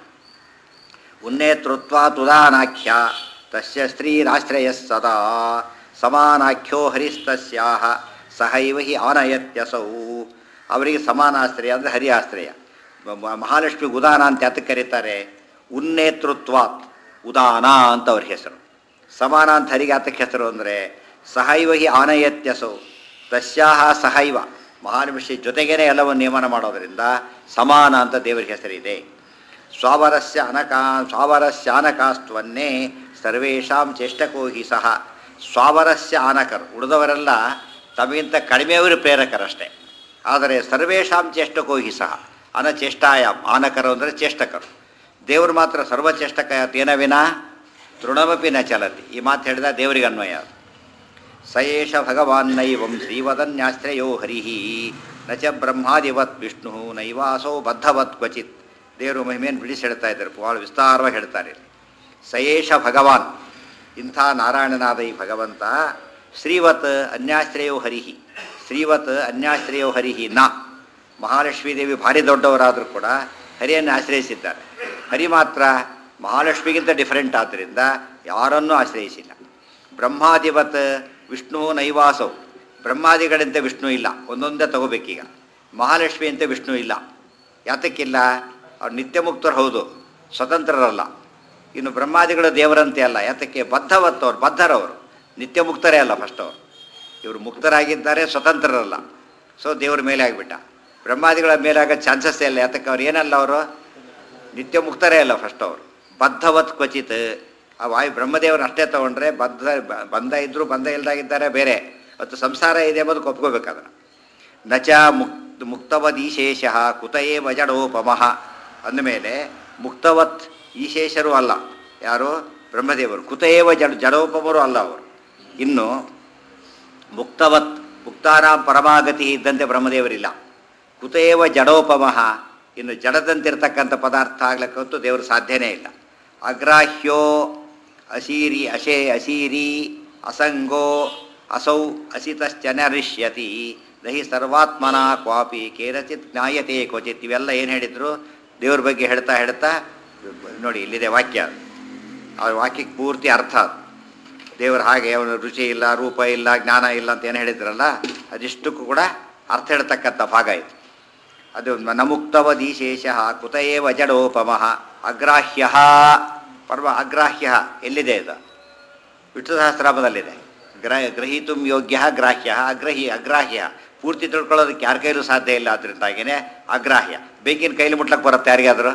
Speaker 1: ಉನ್ನೇತೃತ್ವಾದುದಾನಾಖ್ಯ ತಸ್ಯ ಸ್ತ್ರೀರಾಶ್ರಯ ಸದಾ ಸಮಾನಾಖ್ಯೋ ಹರಿಸ್ತಸ್ಯಾಹ ಸಹೈವ ಹಿ ಆನಯತ್ಯಸೌ ಅವರಿಗೆ ಸಮಾನಾಶ್ರಯ ಅಂದರೆ ಹರಿ ಆಶ್ರಯ ಮ- ಮ- ಮಹಾಲಕ್ಷ್ಮಿ ಉದಾನ ಅಂತ ಯಾತಕ್ಕೆ ಕರೀತಾರೆ ಉನ್ನೇತೃತ್ವಾತ್ ಉದಾನ ಅಂತ ಅವ್ರ ಹೆಸರು ಸಮಾನ ಅಂತ ಹರಿಗೆ ಯಾತಕ್ಕೆ ಹೆಸರು ಅಂದರೆ ಸಹೈವ ಹಿ ಆನಯತ್ಯಸೌ ತಸ್ಯಾಹ ಸಹೈವ ಮಹಾನಿಮಿಷ ಜೊತೆಗೇನೆ ಎಲ್ಲವನ್ನು ನಿಯಮನ ಮಾಡೋದರಿಂದ ಸಮಾನ ಅಂತ ದೇವರಿಗೆ ಹೆಸರಿದೆ ಸ್ವಾವರಸ್ಯ ಅನಕಾ ಸ್ವಾವರಸ್ಯ ಆನಕಾಸ್ತ್ವನ್ನೇ ಸರ್ವೇಷಾಂ ಚೇಷ್ಟಕೋ ಹಿ ಸಹ ಸ್ವಾವರಸ್ಯ ಆನಕರು ಉಳಿದವರೆಲ್ಲ ತಮಗಿಂತ ಕಡಿಮೆಯವರು ಪ್ರೇರಕರಷ್ಟೇ ಆದರೆ ಸರ್ವೇಷಾಂ ಚೇಷ್ಟಕೋ ಹಿ ಸಹ ಅನಚೇಷ್ಟಾಯಾಮ್ ಆನಕರು ಅಂದರೆ ಚೇಷ್ಟಕರು ದೇವರು ಮಾತ್ರ ಸರ್ವಚೇಷ್ಟಕ ತೇನ ವಿನಾ ತೃಣಮಪಿ ನ ಚಲತಿ ಈ ಮಾತು ಹೇಳಿದ ದೇವರಿಗೆ ಅನ್ವಯ ಅದು ಸಯೇಷ ಭಗವಾನ್ನೈವಂ ಶ್ರೀವದನ್ಯಾಶ್ರಯೋ ಹರಿ ನ ಚ ಬ್ರಹ್ಮಾದಿವತ್ ವಿಷ್ಣು ನೈವಾಸೋ ಬದ್ಧವತ್ ಕ್ವಚಿತ್ ದೇವರು ಮಹಿಮೆಯನ್ನು ಬಿಡಿಸಿ ಹೇಳ್ತಾ ಇದ್ದಾರೆ ಭಾಳ ವಿಸ್ತಾರವಾಗಿ ಹೇಳ್ತಾರೆ ಸಯೇಷ ಭಗವಾನ್ ಇಂಥ ನಾರಾಯಣನಾದ ಈ ಭಗವಂತ ಶ್ರೀವತ್ ಅನ್ಯಾಶ್ರಯೋ ಹರಿಹಿ ಶ್ರೀವತ್ ಅನ್ಯಾಶ್ರಯೋ ಹರಿಹಿ ನ ಮಹಾಲಕ್ಷ್ಮೀ ದೇವಿ ಭಾರಿ ದೊಡ್ಡವರಾದರೂ ಕೂಡ ಹರಿಯನ್ನು ಆಶ್ರಯಿಸಿದ್ದಾರೆ ಹರಿ ಮಾತ್ರ ಮಹಾಲಕ್ಷ್ಮಿಗಿಂತ ಡಿಫರೆಂಟ್ ಆದ್ದರಿಂದ ಯಾರನ್ನೂ ಆಶ್ರಯಿಸಿಲ್ಲ ಬ್ರಹ್ಮಾಧಿಪತ್ ವಿಷ್ಣು ನೈವಾಸವು ಬ್ರಹ್ಮಾದಿಗಳಂತೆ ವಿಷ್ಣು ಇಲ್ಲ ಒಂದೊಂದೇ ತಗೋಬೇಕೀಗ ಮಹಾಲಕ್ಷ್ಮಿ ಅಂತೆ ವಿಷ್ಣು ಇಲ್ಲ ಯಾತಕ್ಕಿಲ್ಲ ಅವ್ರು ನಿತ್ಯ ಮುಕ್ತರು ಹೌದು ಸ್ವತಂತ್ರರಲ್ಲ ಇನ್ನು ಬ್ರಹ್ಮಾದಿಗಳು ದೇವರಂತೆ ಅಲ್ಲ ಯಾತಕ್ಕೆ ಬದ್ಧವತ್ತು ಅವ್ರು ಬದ್ಧರವರು ನಿತ್ಯ ಮುಕ್ತರೇ ಅಲ್ಲ ಫಸ್ಟ್ ಅವರು ಇವರು ಮುಕ್ತರಾಗಿದ್ದಾರೆ ಸ್ವತಂತ್ರರಲ್ಲ ಸೊ ದೇವ್ರ ಮೇಲೆ ಆಗಿಬಿಟ್ಟ ಬ್ರಹ್ಮಾದಿಗಳ ಮೇಲೆ ಆಗೋ ಚಾನ್ಸಸ್ಸೇ ಇಲ್ಲ ಯಾತಕ್ಕೆ ಅವ್ರು ಏನಲ್ಲ ಅವರು ನಿತ್ಯ ಮುಕ್ತರೇ ಅಲ್ಲ ಫಸ್ಟ್ ಅವರು ಬದ್ಧವತ್ ಕ್ವಚಿತ್ ಆ ವಾಯು ಬ್ರಹ್ಮದೇವರನ್ನ ಅಷ್ಟೇ ತಗೊಂಡ್ರೆ ಬದ್ಧ ಬ- ಬಂಧ ಇದ್ದರೂ ಬಂಧ ಇಲ್ದಾಗಿದ್ದಾರೆ ಬೇರೆ ಮತ್ತು ಸಂಸಾರ ಇದೆ ಎಂಬುದು ಒಪ್ಕೋಬೇಕಾದ್ರೆ ನಚ ಮುಕ್ತ ಮುಕ್ತವದ್ ಈಶೇಷ ಕುತಯೇ ವಜಡೋಪಮಃ ಅಂದಮೇಲೆ ಮುಕ್ತವತ್ ಈಶೇಷರು ಅಲ್ಲ ಯಾರು ಬ್ರಹ್ಮದೇವರು ಕುತಯೇವ ಜಡ ಜಡೋಪಮರು ಅಲ್ಲ ಅವರು ಇನ್ನು ಮುಕ್ತವತ್ ಮುಕ್ತಾರಾಮ್ ಪರಮಾಗತಿ ಇದ್ದಂತೆ ಬ್ರಹ್ಮದೇವರಿಲ್ಲ ಕುತೇವ ಜಡೋಪಮಃ ಇನ್ನು ಜಡದಂತಿರ್ತಕ್ಕಂಥ ಪದಾರ್ಥ ಆಗ್ಲಿಕ್ಕಂತೂ ದೇವರು ಸಾಧ್ಯನೇ ಇಲ್ಲ ಅಗ್ರಾಹ್ಯೋ ಅಸೀರಿ ಅಶೇ ಅಸೀರಿ ಅಸಂಗೋ ಅಸೌ ಅಸಿತಶ್ಚನರಿಷ್ಯತಿ ದಹಿ ಸರ್ವಾತ್ಮನ ಕ್ವಾಪಿ ಕೇರಚಿತ್ ಜ್ಞಾಯತೆ ಕ್ವಚಿತ್ ಇವೆಲ್ಲ ಏನು ಹೇಳಿದ್ರು ದೇವ್ರ ಬಗ್ಗೆ ಹೇಳ್ತಾ ಹೇಳ್ತಾ ನೋಡಿ ಇಲ್ಲಿದೆ ವಾಕ್ಯ ಆ ವಾಕ್ಯಕ್ಕೆ ಪೂರ್ತಿ ಅರ್ಥ ಅದು ದೇವರು ಹಾಗೆ ಅವನು ರುಚಿ ಇಲ್ಲ ರೂಪ ಇಲ್ಲ ಜ್ಞಾನ ಇಲ್ಲ ಅಂತ ಏನು ಹೇಳಿದ್ರಲ್ಲ ಅದಿಷ್ಟಕ್ಕೂ ಕೂಡ ಅರ್ಥ ಹೇಳ್ತಕ್ಕಂಥ ಭಾಗ ಇದು ಅದು ನಮುಕ್ತವದೀಶೇಷ ಕುತಯೇವ ಜಡೋಪಮಃ ಅಗ್ರಾಹ್ಯ ಪರ್ವ ಅಗ್ರಾಹ್ಯ ಎಲ್ಲಿದೆ ಇದು ವಿಷ್ಣು ಸಹಸ್ರಾಮದಲ್ಲಿದೆ ಗ್ರ ಗ್ರಹೀತು ಯೋಗ್ಯ ಗ್ರಾಹ್ಯ ಅಗ್ರಹಿ ಅಗ್ರಾಹ್ಯ ಪೂರ್ತಿ ತಿಳ್ಕೊಳ್ಳೋದಕ್ಕೆ ಯಾರ ಕೈಲೂ ಸಾಧ್ಯ ಇಲ್ಲ ಅದರಿಂದಾಗಿನೇ ಅಗ್ರಾಹ್ಯ ಬೆಂಕಿನ ಕೈಲಿ ಮುಟ್ಲಕ್ಕೆ ಬರುತ್ತೆ ಯಾರಿಗಾದರೂ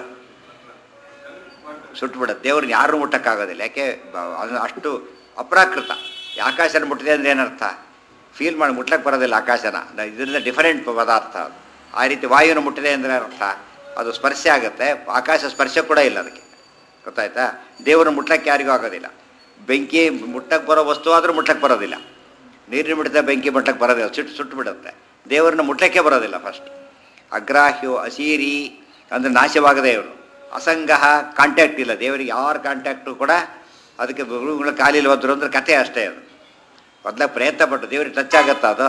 Speaker 1: ಸುಟ್ಟು ಬಿಡುತ್ತೆ ದೇವ್ರನ್ನ ಯಾರೂ ಮುಟ್ಟಕ್ಕಾಗೋದಿಲ್ಲ ಯಾಕೆ ಬ- ಅದು ಅಷ್ಟು ಅಪ್ರಾಕೃತ ಈ ಆಕಾಶನ ಮುಟ್ಟಿದೆ ಅಂದ್ರೆ ಏನರ್ಥ ಫೀಲ್ ಮಾಡಿ ಮುಟ್ಲಕ್ಕೆ ಬರೋದಿಲ್ಲ ಆಕಾಶನ ನ- ಇದರಿಂದ ಡಿಫರೆಂಟ್ ಪದಾರ್ಥ ಅದು ಆ ರೀತಿ ವಾಯುನ ಮುಟ್ಟಿದೆ ಅಂದರೆ ಅರ್ಥ ಅದು ಸ್ಪರ್ಶ ಆಗುತ್ತೆ ಆಕಾಶ ಸ್ಪರ್ಶ ಕೂಡ ಇಲ್ಲ ಅದಕ್ಕೆ ಗೊತ್ತಾಯ್ತಾ ದೇವ್ರನ್ನ ಮುಟ್ಲಕ್ಕೆ ಯಾರಿಗೂ ಆಗೋದಿಲ್ಲ ಬೆಂಕಿ ಮುಟ್ಟಕ್ಕೆ ಬರೋ ವಸ್ತು ಆದರೂ ಮುಟ್ಲಕ್ಕೆ ಬರೋದಿಲ್ಲ ನೀರಿನ ಮುಟ್ಟಿದ ಬೆಂಕಿ ಮುಟ್ಲಕ್ಕೆ ಬರೋದಿಲ್ಲ ಸುಟ್ಟು ಸುಟ್ಟು ಬಿಡುತ್ತೆ ದೇವ್ರನ್ನ ಮುಟ್ಲಕ್ಕೆ ಬರೋದಿಲ್ಲ ಫಸ್ಟ್ ಅಗ್ರಾಹ್ಯೋ ಅಸೀರಿ ಅಂದರೆ ನಾಶವಾಗದೆ ಇವರು ಅಸಂಗಹ ಕಾಂಟ್ಯಾಕ್ಟ್ ಇಲ್ಲ ದೇವರಿಗೆ ಯಾರ ಕಾಂಟ್ಯಾಕ್ಟು ಕೂಡ ಅದಕ್ಕೆ ಗುರುಗಳ ಕಾಲಿಲ್ ಹೋದ್ರು ಅಂದ್ರೆ ಕತೆ ಅಷ್ಟೇ ಅದು ಮೊದಲ ಪ್ರಯತ್ನ ಪಟ್ಟು ದೇವ್ರಿಗೆ ಟಚ್ ಆಗುತ್ತಾ ಅದು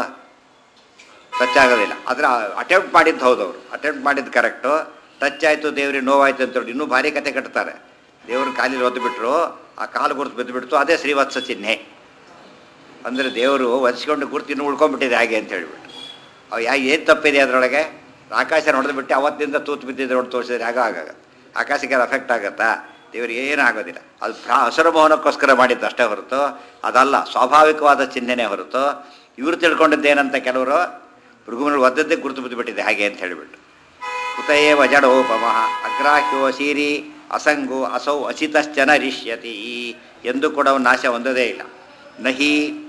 Speaker 1: ಟಚ್ ಆಗೋದಿಲ್ಲ ಆದರೆ ಅಟೆಂಪ್ಟ್ ಮಾಡಿದ್ದು ಹೌದು ಅವರು ಅಟೆಂಪ್ಟ್ ಮಾಡಿದ್ದು ಕರೆಕ್ಟು ಟಚ್ ಆಯಿತು ದೇವ್ರಿಗೆ ನೋವಾಯ್ತು ಅಂತ ಹೇಳಿ ಇನ್ನೂ ಭಾರಿ ಕತೆ ಕಟ್ತಾರೆ ದೇವ್ರ ಕಾಲಿൽ ಒದ್ದು ಬಿಟ್ಟರು ಆ ಕಾಲು ಗುರುತು ಬಿದ್ದು ಬಿಡ್ತು ಅದೇ ಶ್ರೀವತ್ಸ ಚಿಹ್ನೆ ಅಂದರೆ ದೇವರು ಒದಿಸ್ಕೊಂಡು ಗುರುತು ಇನ್ನೂ ಉಳ್ಕೊಂಡ್ಬಿಟ್ಟಿದೆ ಹಾಗೆ ಅಂತ ಹೇಳ್ಬಿಟ್ಟು ಅವು ಯಾ ಏನು ತಪ್ಪಿದೆ ಅದರೊಳಗೆ ಆಕಾಶ ನೋಡಿದ್ಬಿಟ್ಟು ಬಿಟ್ಟು ಅವತ್ತಿಂದ ತೂತು ಬಿದ್ದಿದ್ರೆ ನೋಡಿ ತೋರಿಸಿದ್ರೆ ಆಗ ಆಗ ಆಕಾಶಕ್ಕೆ ಅದು ಅಫೆಕ್ಟ್ ಆಗುತ್ತಾ ದೇವರಿಗೆ ಏನೂ ಆಗೋದಿಲ್ಲ ಅದು ಭ್ರಾ ಹಸಿರು ಮೋಹನಕ್ಕೋಸ್ಕರ ಮಾಡಿದ್ದು ಅಷ್ಟೇ ಹೊರತು ಅದಲ್ಲ ಸ್ವಾಭಾವಿಕವಾದ ಚಿಹ್ನೆನೇ ಹೊರತು ಇವರು ತಿಳ್ಕೊಂಡಿದ್ದೇನಂತ ಕೆಲವರು ಭೃಗುಮನಲ್ಲಿ ಒದ್ದದ್ದೇ ಗುರುತು ಬಿದ್ದುಬಿಟ್ಟಿದೆ ಹಾಗೆ ಅಂತ ಹೇಳಿಬಿಟ್ಟು ಕುತಯೇ ವಜಡೋಪಮಃ ಅಗ್ರಾಹ್ಯೋ ಸೀರಿ ಅಸಂಗೋ ಅಸೌ ಅಸಿತಶ್ಚನರಿಷ್ಯತಿ ಎಂದು ಕೂಡ ಅವನು ನಾಶ ಹೊಂದದೇ ಇಲ್ಲ ನಹಿ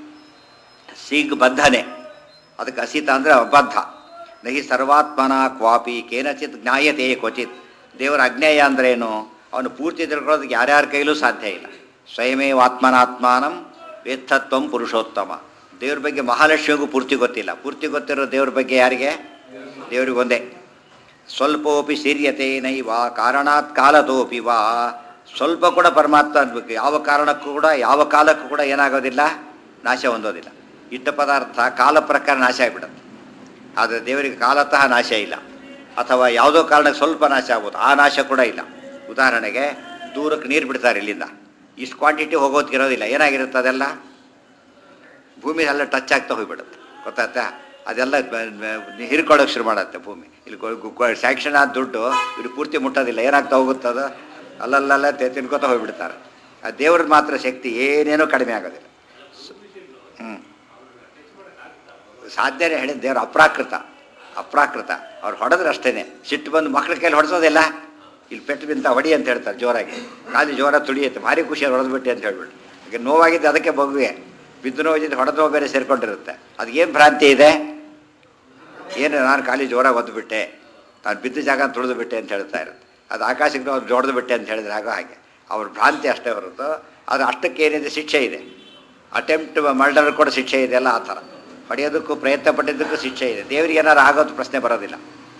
Speaker 1: ಸಿಗ್ ಬದ್ಧನೆ ಅದಕ್ಕೆ ಅಸಿತ ಅಂದರೆ ಅಬದ್ಧ ನಹಿ ಸರ್ವಾತ್ಮನ ಕ್ವಾಪಿ ಕೇನಚಿತ್ ಜ್ಞಾಯತೆ ಕ್ವಚಿತ್ ದೇವರ ಅಜ್ಞೇಯ ಅಂದ್ರೇನು ಅವನು ಪೂರ್ತಿ ತಿಳ್ಕೊಳ್ಳೋದಕ್ಕೆ ಯಾರ್ಯಾರ ಕೈಲೂ ಸಾಧ್ಯ ಇಲ್ಲ ಸ್ವಯಮೇವ ಆತ್ಮನಾತ್ಮಾನಂ ವೇತ್ತತ್ವಂ ಪುರುಷೋತ್ತಮ ದೇವ್ರ ಬಗ್ಗೆ ಮಹಾಲಕ್ಷ್ಮಿಗೂ ಪೂರ್ತಿ ಗೊತ್ತಿಲ್ಲ ಪೂರ್ತಿ ಗೊತ್ತಿರೋ ದೇವ್ರ ಬಗ್ಗೆ ಯಾರಿಗೆ ದೇವ್ರಿಗೆ ಒಂದೇ ಸ್ವಲ್ಪೋಪಿ ಸೀರ್ಯತೆ ನೈವ ಕಾರಣಾತ್ ಕಾಲತೋಪಿ ವಾ ಸ್ವಲ್ಪ ಕೂಡ ಪರಮಾತ್ಮ ಅನ್ಬೇಕು ಯಾವ ಕಾರಣಕ್ಕೂ ಕೂಡ ಯಾವ ಕಾಲಕ್ಕೂ ಕೂಡ ಏನಾಗೋದಿಲ್ಲ ನಾಶ ಹೊಂದೋದಿಲ್ಲ ಇಟ್ಟ ಪದಾರ್ಥ ಕಾಲ ಪ್ರಕಾರ ನಾಶ ಆಗಿಬಿಡುತ್ತೆ ಆದರೆ ದೇವರಿಗೆ ಕಾಲತಃ ನಾಶ ಇಲ್ಲ ಅಥವಾ ಯಾವುದೋ ಕಾರಣಕ್ಕೆ ಸ್ವಲ್ಪ ನಾಶ ಆಗ್ಬೋದು ಆ ನಾಶ ಕೂಡ ಇಲ್ಲ ಉದಾಹರಣೆಗೆ ದೂರಕ್ಕೆ ನೀರು ಬಿಡ್ತಾರೆ ಇಲ್ಲಿಂದ ಇಷ್ಟು ಕ್ವಾಂಟಿಟಿ ಹೋಗೋದಕ್ಕಿರೋದಿಲ್ಲ ಏನಾಗಿರುತ್ತೆ ಅದೆಲ್ಲ ಭೂಮಿ ಎಲ್ಲ ಟಚ್ ಆಗ್ತಾ ಹೋಗ್ಬಿಡುತ್ತೆ ಗೊತ್ತಾಯ್ತಾ ಅದೆಲ್ಲ ಹಿರ್ಕೊಳ್ಳೋಕೆ ಶುರು ಮಾಡುತ್ತೆ ಭೂಮಿ ಇಲ್ಲಿ ಸ್ಯಾಂಕ್ಷನ್ ಆದ ದುಡ್ಡು ಇವ್ರು ಪೂರ್ತಿ ಮುಟ್ಟೋದಿಲ್ಲ ಏನಾಗ್ತಾ ಹೋಗುತ್ತದ ಅಲ್ಲಲ್ಲೆಲ್ಲ ತೆ- ತಿನ್ಕೋತಾ ಹೋಗ್ಬಿಡ್ತಾರೆ ಆ ದೇವ್ರದ್ದು ಮಾತ್ರ ಶಕ್ತಿ ಏನೇನೂ ಕಡಿಮೆ ಆಗೋದಿಲ್ಲ ಹ್ಞೂ ಸಾಧ್ಯನೇ ಹೇಳಿದ ದೇವ್ರ ಅಪ್ರಾಕೃತ ಅಪ್ರಾಕೃತ ಅವ್ರು ಹೊಡೆದ್ರೆ ಅಷ್ಟೇನೆ ಸಿಟ್ಟು ಬಂದು ಮಕ್ಳ ಕೈಲಿ ಹೊಡೆಸೋದಿಲ್ಲ ಇಲ್ಲಿ ಪೆಟ್ಟು ಬಿಂತ ಹೊಡಿ ಅಂತ ಹೇಳ್ತಾರೆ ಜೋರಾಗಿ ಕಾಲಿ ಜೋರ ತುಳಿಯುತ್ತೆ ಭಾರಿ ಖುಷಿಯಲ್ಲಿ ಹೊಡೆದ್ಬಿಟ್ಟೆ ಅಂತ ಹೇಳ್ಬಿಟ್ಟು ಈಗ ನೋವಾಗಿದ್ದು ಅದಕ್ಕೆ ಬಗುವೆ ಬಿದ್ದು ನೋವಿದ್ದು ಹೊಡೆದ ನೋವು ಬೇರೆ ಸೇರ್ಕೊಂಡಿರುತ್ತೆ ಅದಕ್ಕೇನು ಭ್ರಾಂತಿ ಇದೆ ಏನು ನಾನು ಖಾಲಿ ಜೋರಾಗಿ ಒದ್ದುಬಿಟ್ಟೆ ನಾನು ಬಿದ್ದ ಜಾಗ ತುಳಿದು ಬಿಟ್ಟೆ ಅಂತ ಹೇಳ್ತಾ ಇರುತ್ತೆ ಅದು ಆಕಾಶಕ್ಕೆ ಅವ್ರು ಜೋಡ್ದು ಬಿಟ್ಟೆ ಅಂತ ಹೇಳಿದ್ರೆ ಆಗೋ ಹಾಗೆ ಅವ್ರ ಭ್ರಾಂತಿ ಅಷ್ಟೇ ಹೊರತು ಅದು ಅಷ್ಟಕ್ಕೆ ಏನಿದೆ ಶಿಕ್ಷೆ ಇದೆ ಅಟೆಂಪ್ಟ್ ಮರ್ಡರ್ ಕೂಡ ಶಿಕ್ಷೆ ಇದೆ ಅಲ್ಲ ಆ ಥರ ಹೊಡೆಯೋದಕ್ಕೂ ಪ್ರಯತ್ನ ಪಟ್ಟಿದ್ದಕ್ಕೂ ಶಿಕ್ಷೆ ಇದೆ ದೇವರಿಗೆ ಏನಾರು ಆಗೋದು ಪ್ರಶ್ನೆ ಬರೋದಿಲ್ಲ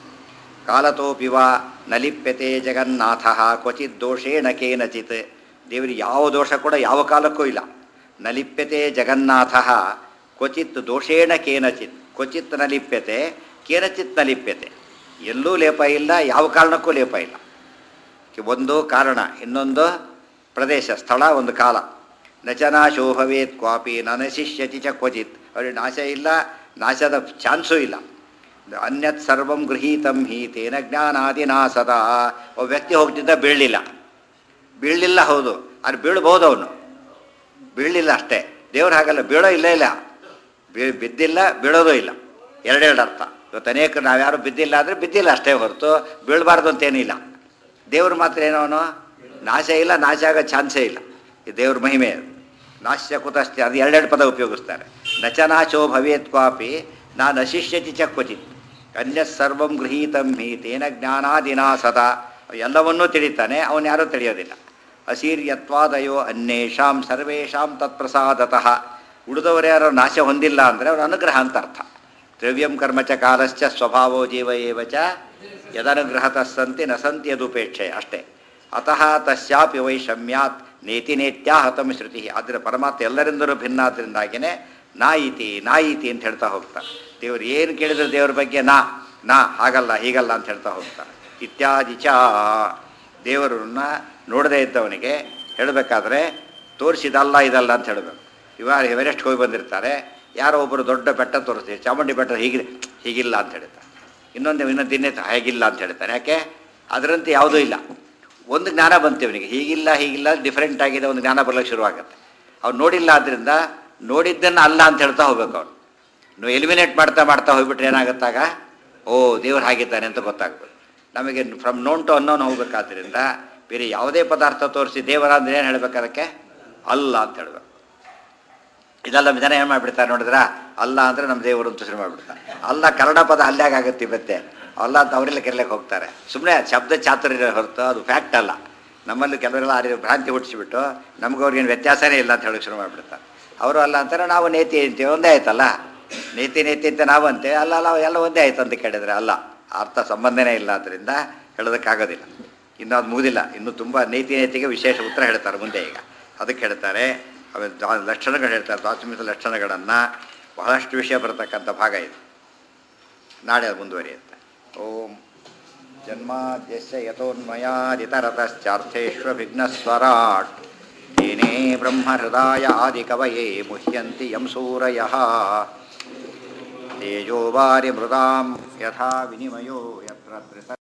Speaker 1: ಕಾಲತೋಪಿ ವಾ ನಲಿಪ್ಯತೆ ಜಗನ್ನಾಥ ಕ್ವಚಿತ್ ದೋಷೇಣ ಕೇನಚಿತ್ ದೇವರಿಗೆ ಯಾವ ದೋಷ ಕೂಡ ಯಾವ ಕಾಲಕ್ಕೂ ಇಲ್ಲ ನಲಿಪ್ಯತೆ ಜಗನ್ನಾಥ ಕ್ವಚಿತ್ ದೋಷೇಣ ಕೇನಚಿತ್ ಕ್ವಚಿತ್ ನಲಿಪ್ಯತೆ ಕೇನಚಿತ್ ನಲಿಪ್ಯತೆ ಎಲ್ಲೂ ಲೇಪ ಇಲ್ಲ ಯಾವ ಕಾರಣಕ್ಕೂ ಲೇಪ ಇಲ್ಲ ಒಂದು ಕಾರಣ ಇನ್ನೊಂದು ಪ್ರದೇಶ ಸ್ಥಳ ಒಂದು ಕಾಲ ನಚನಾಶೋ ಭವೇತ್ ಕ್ವಾಪಿ ನನಶಿಷ್ಯತಿ ಚ ಕ್ವಚಿತ್ ಅವ್ರಿಗೆ ನಾಶ ಇಲ್ಲ ನಾಶದ ಚಾನ್ಸೂ ಇಲ್ಲ ಅನ್ಯತ್ ಸರ್ವಂ ಗೃಹೀತಂ ಹಿ ತೇನ ಜ್ಞಾನಾದಿನಾ ಸದಾ ಒಬ್ಬ ವ್ಯಕ್ತಿ ಹೋಗ್ತಿದ್ದ ಬೀಳಲಿಲ್ಲ ಬೀಳಲಿಲ್ಲ ಹೌದು ಅದು ಬೀಳ್ಬೋದು ಅವನು ಬೀಳಲಿಲ್ಲ ಅಷ್ಟೇ ದೇವ್ರು ಹಾಗಲ್ಲ ಬೀಳೋ ಇಲ್ಲ ಇಲ್ಲ ಬೀ ಬಿದ್ದಿಲ್ಲ ಬೀಳೋದು ಇಲ್ಲ ಎರಡೆರಡು ಅರ್ಥ ಇವತ್ತು ಅನೇಕ ನಾವ್ಯಾರು ಬಿದ್ದಿಲ್ಲ ಅಂದರೆ ಬಿದ್ದಿಲ್ಲ ಅಷ್ಟೇ ಹೊರತು ಬೀಳಬಾರ್ದು ಅಂತೇನಿಲ್ಲ ದೇವ್ರು ಮಾತ್ರ ಏನೋ ಅವನು ನಾಶ ಇಲ್ಲ ನಾಶ ಆಗೋ ಚಾನ್ಸೇ ಇಲ್ಲ ಈ ದೇವ್ರ ಮಹಿಮೆ ಅದು ನಾಶ್ಯ ಕುತಶ್ಚ ಅದು ಎರಡೆರಡು ಪದ ಉಪಯೋಗಿಸ್ತಾರೆ ನಚನಾಶೋ ಭವೇತ್ ಕ್ವಾಪಿ ನಾ ನಶಿಷ್ಯತಿ ಚ ಕ್ವಚಿತ್ ಅನ್ಯ ಸರ್ವಂ ಗೃಹೀತಂ ಹಿ ತೇನ ಜ್ಞಾನಾದಿನಾ ಸದಾ ಎಲ್ಲವನ್ನೂ ತಿಳಿತಾನೆ ಅವನು ಯಾರೂ ತಿಳಿಯೋದಿಲ್ಲ ಅಸೀರ್ಯತ್ವಾದಯೋ ಅನ್ಯೇಷಾಂ ಸರ್ವೇಷಾಂ ತತ್ಪ್ರಸಾದತಃ ಉಳಿದವರು ಯಾರೋ ನಾಶ ಹೊಂದಿಲ್ಲ ಅಂದರೆ ಅವ್ರ ಅನುಗ್ರಹ ಅಂತ ಅರ್ಥ ದ್ರವ್ಯಂ ಕರ್ಮ ಚ ಕಾಲಶ್ಚ ಸ್ವಭಾವೋ ಜೀವ ಏವ ಚ ಯದನುಗ್ರಹತಃ ಸಂತಿ ನ ಸಂತಿ ಯದುಪೇಕ್ಷೆ ಅಷ್ಟೇ ಅತಃ ತಸ್ಯಾಪಿ ವೈಷಮ್ಯಾತ್ ನೇತಿ ನೇತ್ಯಾಹತಂ ಶ್ರುತಿ ಆದರೆ ಪರಮಾತ್ಮ ಎಲ್ಲರಿಂದಲೂ ಭಿನ್ನ ಆದ್ದರಿಂದಾಗಿಯೇ ನಾ ಇತಿ ನಾ ಇತಿ ಅಂತ ಹೇಳ್ತಾ ಹೋಗ್ತಾರೆ ದೇವ್ರು ಏನು ಕೇಳಿದ್ರೆ ದೇವ್ರ ಬಗ್ಗೆ ನಾ ನಾ ಹಾಗಲ್ಲ ಹೀಗಲ್ಲ ಅಂತ ಹೇಳ್ತಾ ಹೋಗ್ತಾರೆ ಇತ್ಯಾದಿ ಚ ದೇವರನ್ನ ನೋಡದೇ ಇದ್ದವನಿಗೆ ಹೇಳಬೇಕಾದ್ರೆ ತೋರಿಸಿದಲ್ಲ ಇದಲ್ಲ ಅಂತ ಹೇಳಬೇಕು ಇವಾಗ ಎವರೆಸ್ಟ್ ಹೋಗಿ ಬಂದಿರ್ತಾರೆ ಯಾರೋ ಒಬ್ಬರು ದೊಡ್ಡ ಬೆಟ್ಟ ತೋರಿಸ್ತೀವಿ ಚಾಮುಂಡಿ ಬೆಟ್ಟ ಹೀಗಿದೆ ಹೀಗಿಲ್ಲ ಅಂತ ಹೇಳ್ತಾರೆ ಇನ್ನೊಂದು ಇನ್ನೊಂದು ದಿನೇ ಹೇಗಿಲ್ಲ ಅಂತ ಹೇಳ್ತಾರೆ ಯಾಕೆ ಅದರಂತೆ ಯಾವುದೂ ಇಲ್ಲ ಒಂದು ಜ್ಞಾನ ಬಂತು ಇವನಿಗೆ ಹೀಗಿಲ್ಲ ಹೀಗಿಲ್ಲ ಡಿಫ್ರೆಂಟ್ ಆಗಿದೆ ಒಂದು ಜ್ಞಾನ ಬರಲಿಕ್ಕೆ ಶುರುವಾಗುತ್ತೆ ಅವ್ನು ನೋಡಿಲ್ಲ ಆದ್ದರಿಂದ ನೋಡಿದ್ದನ್ನು ಅಲ್ಲ ಅಂತ ಹೇಳ್ತಾ ಹೋಗ್ಬೇಕು ಅವನು ನೀವು ಎಲಿಮಿನೇಟ್ ಮಾಡ್ತಾ ಮಾಡ್ತಾ ಹೋಗ್ಬಿಟ್ರೆ ಏನಾಗುತ್ತಾಗ ಓ ದೇವ್ರು ಹಾಗಿದ್ದಾನೆ ಅಂತ ಗೊತ್ತಾಗ್ಬೋದು ನಮಗೆ ಫ್ರಮ್ ನೋನ್ ಟು ಅನ್ನೋನ್ ಹೋಗ್ಬೇಕಾದ್ರಿಂದ ಬೇರೆ ಯಾವುದೇ ಪದಾರ್ಥ ತೋರಿಸಿ ದೇವರ ಅಂದ್ರೆ ಏನು ಹೇಳ್ಬೇಕು ಅದಕ್ಕೆ ಅಲ್ಲ ಅಂತ ಹೇಳ್ಬೇಕು ಇದೆಲ್ಲ ಜನ ಏನು ಮಾಡಿಬಿಡ್ತಾರೆ ನೋಡಿದ್ರ ಅಲ್ಲ ಅಂದರೆ ನಮ್ಮ ದೇವರು ಅಂತ ಶುರು ಮಾಡಿಬಿಡ್ತಾರೆ ಅಲ್ಲ ಕನ್ನಡ ಪದ ಅಲ್ಲಾಗ ಆಗುತ್ತೆ ಇವತ್ತೆ ಅಲ್ಲ ಅಂತ ಅವರೆಲ್ಲ ಕೆರ್ಲಿಕ್ಕೆ ಹೋಗ್ತಾರೆ ಸುಮ್ಮನೆ ಶಬ್ದ ಚಾತುರ್ಯ ಹೊರತು ಅದು ಫ್ಯಾಕ್ಟ್ ಅಲ್ಲ ನಮ್ಮಲ್ಲಿ ಕೆಲವರೆಲ್ಲ ಆ ರೀತಿ ಭ್ರಾಂತಿ ಹುಟ್ಟಿಸಿಬಿಟ್ಟು ನಮಗವ್ರಿಗೇನು ವ್ಯತ್ಯಾಸನೇ ಇಲ್ಲ ಅಂತ ಹೇಳೋಕೆ ಶುರು ಮಾಡಿಬಿಡ್ತಾರೆ ಅವರು ಅಲ್ಲ ಅಂತಾರೆ ನಾವು ನೇತಿ ಅಂತೀವಿ ಒಂದೇ ಆಯ್ತಲ್ಲ ನೀತಿ ನೀತಿ ಅಂತ ನಾವು ಅಂತೇವೆ ಅಲ್ಲ ಅಲ್ಲ ಎಲ್ಲ ಒಂದೇ ಆಯ್ತು ಅಂತ ಕೇಳಿದ್ರೆ ಅಲ್ಲ ಅರ್ಥ ಸಂಬಂಧನೇ ಇಲ್ಲ ಆದ್ದರಿಂದ ಹೇಳೋದಕ್ಕಾಗೋದಿಲ್ಲ ಇನ್ನು ಅದು ಮುಗಿದಿಲ್ಲ ಇನ್ನು ತುಂಬ ನೀತಿ ನೀತಿಗೆ ವಿಶೇಷ ಉತ್ತರ ಹೇಳ್ತಾರೆ ಮುಂದೆ ಈಗ ಅದಕ್ಕೆ ಹೇಳ್ತಾರೆ ಅವ ದ್ವಾ- ಲಕ್ಷಣಗಳು ಹೇಳ್ತಾರೆ ದ್ವಾತ್ಮಿಕ ಲಕ್ಷಣಗಳನ್ನು ಬಹಳಷ್ಟು ವಿಷಯ ಬರತಕ್ಕಂಥ ಭಾಗ ಇದು ನಾಳೆ ಅದು ಮುಂದುವರಿಯುತ್ತೆ ಓಂ ಜನ್ಮಾದ್ಯಸ್ಯ ಯಥೋನ್ಮಯಾದಿತರತಶ್ಚಾರ್ಥೇಷ್ವಭಿಘ್ನಸ್ವರಾಟ್ तेने ब्रह्महृदाय आदिकवये मुह्यन्ति यं सूरयः तेजो वारिमृदां यथा विनिमयो यत्र त्रिस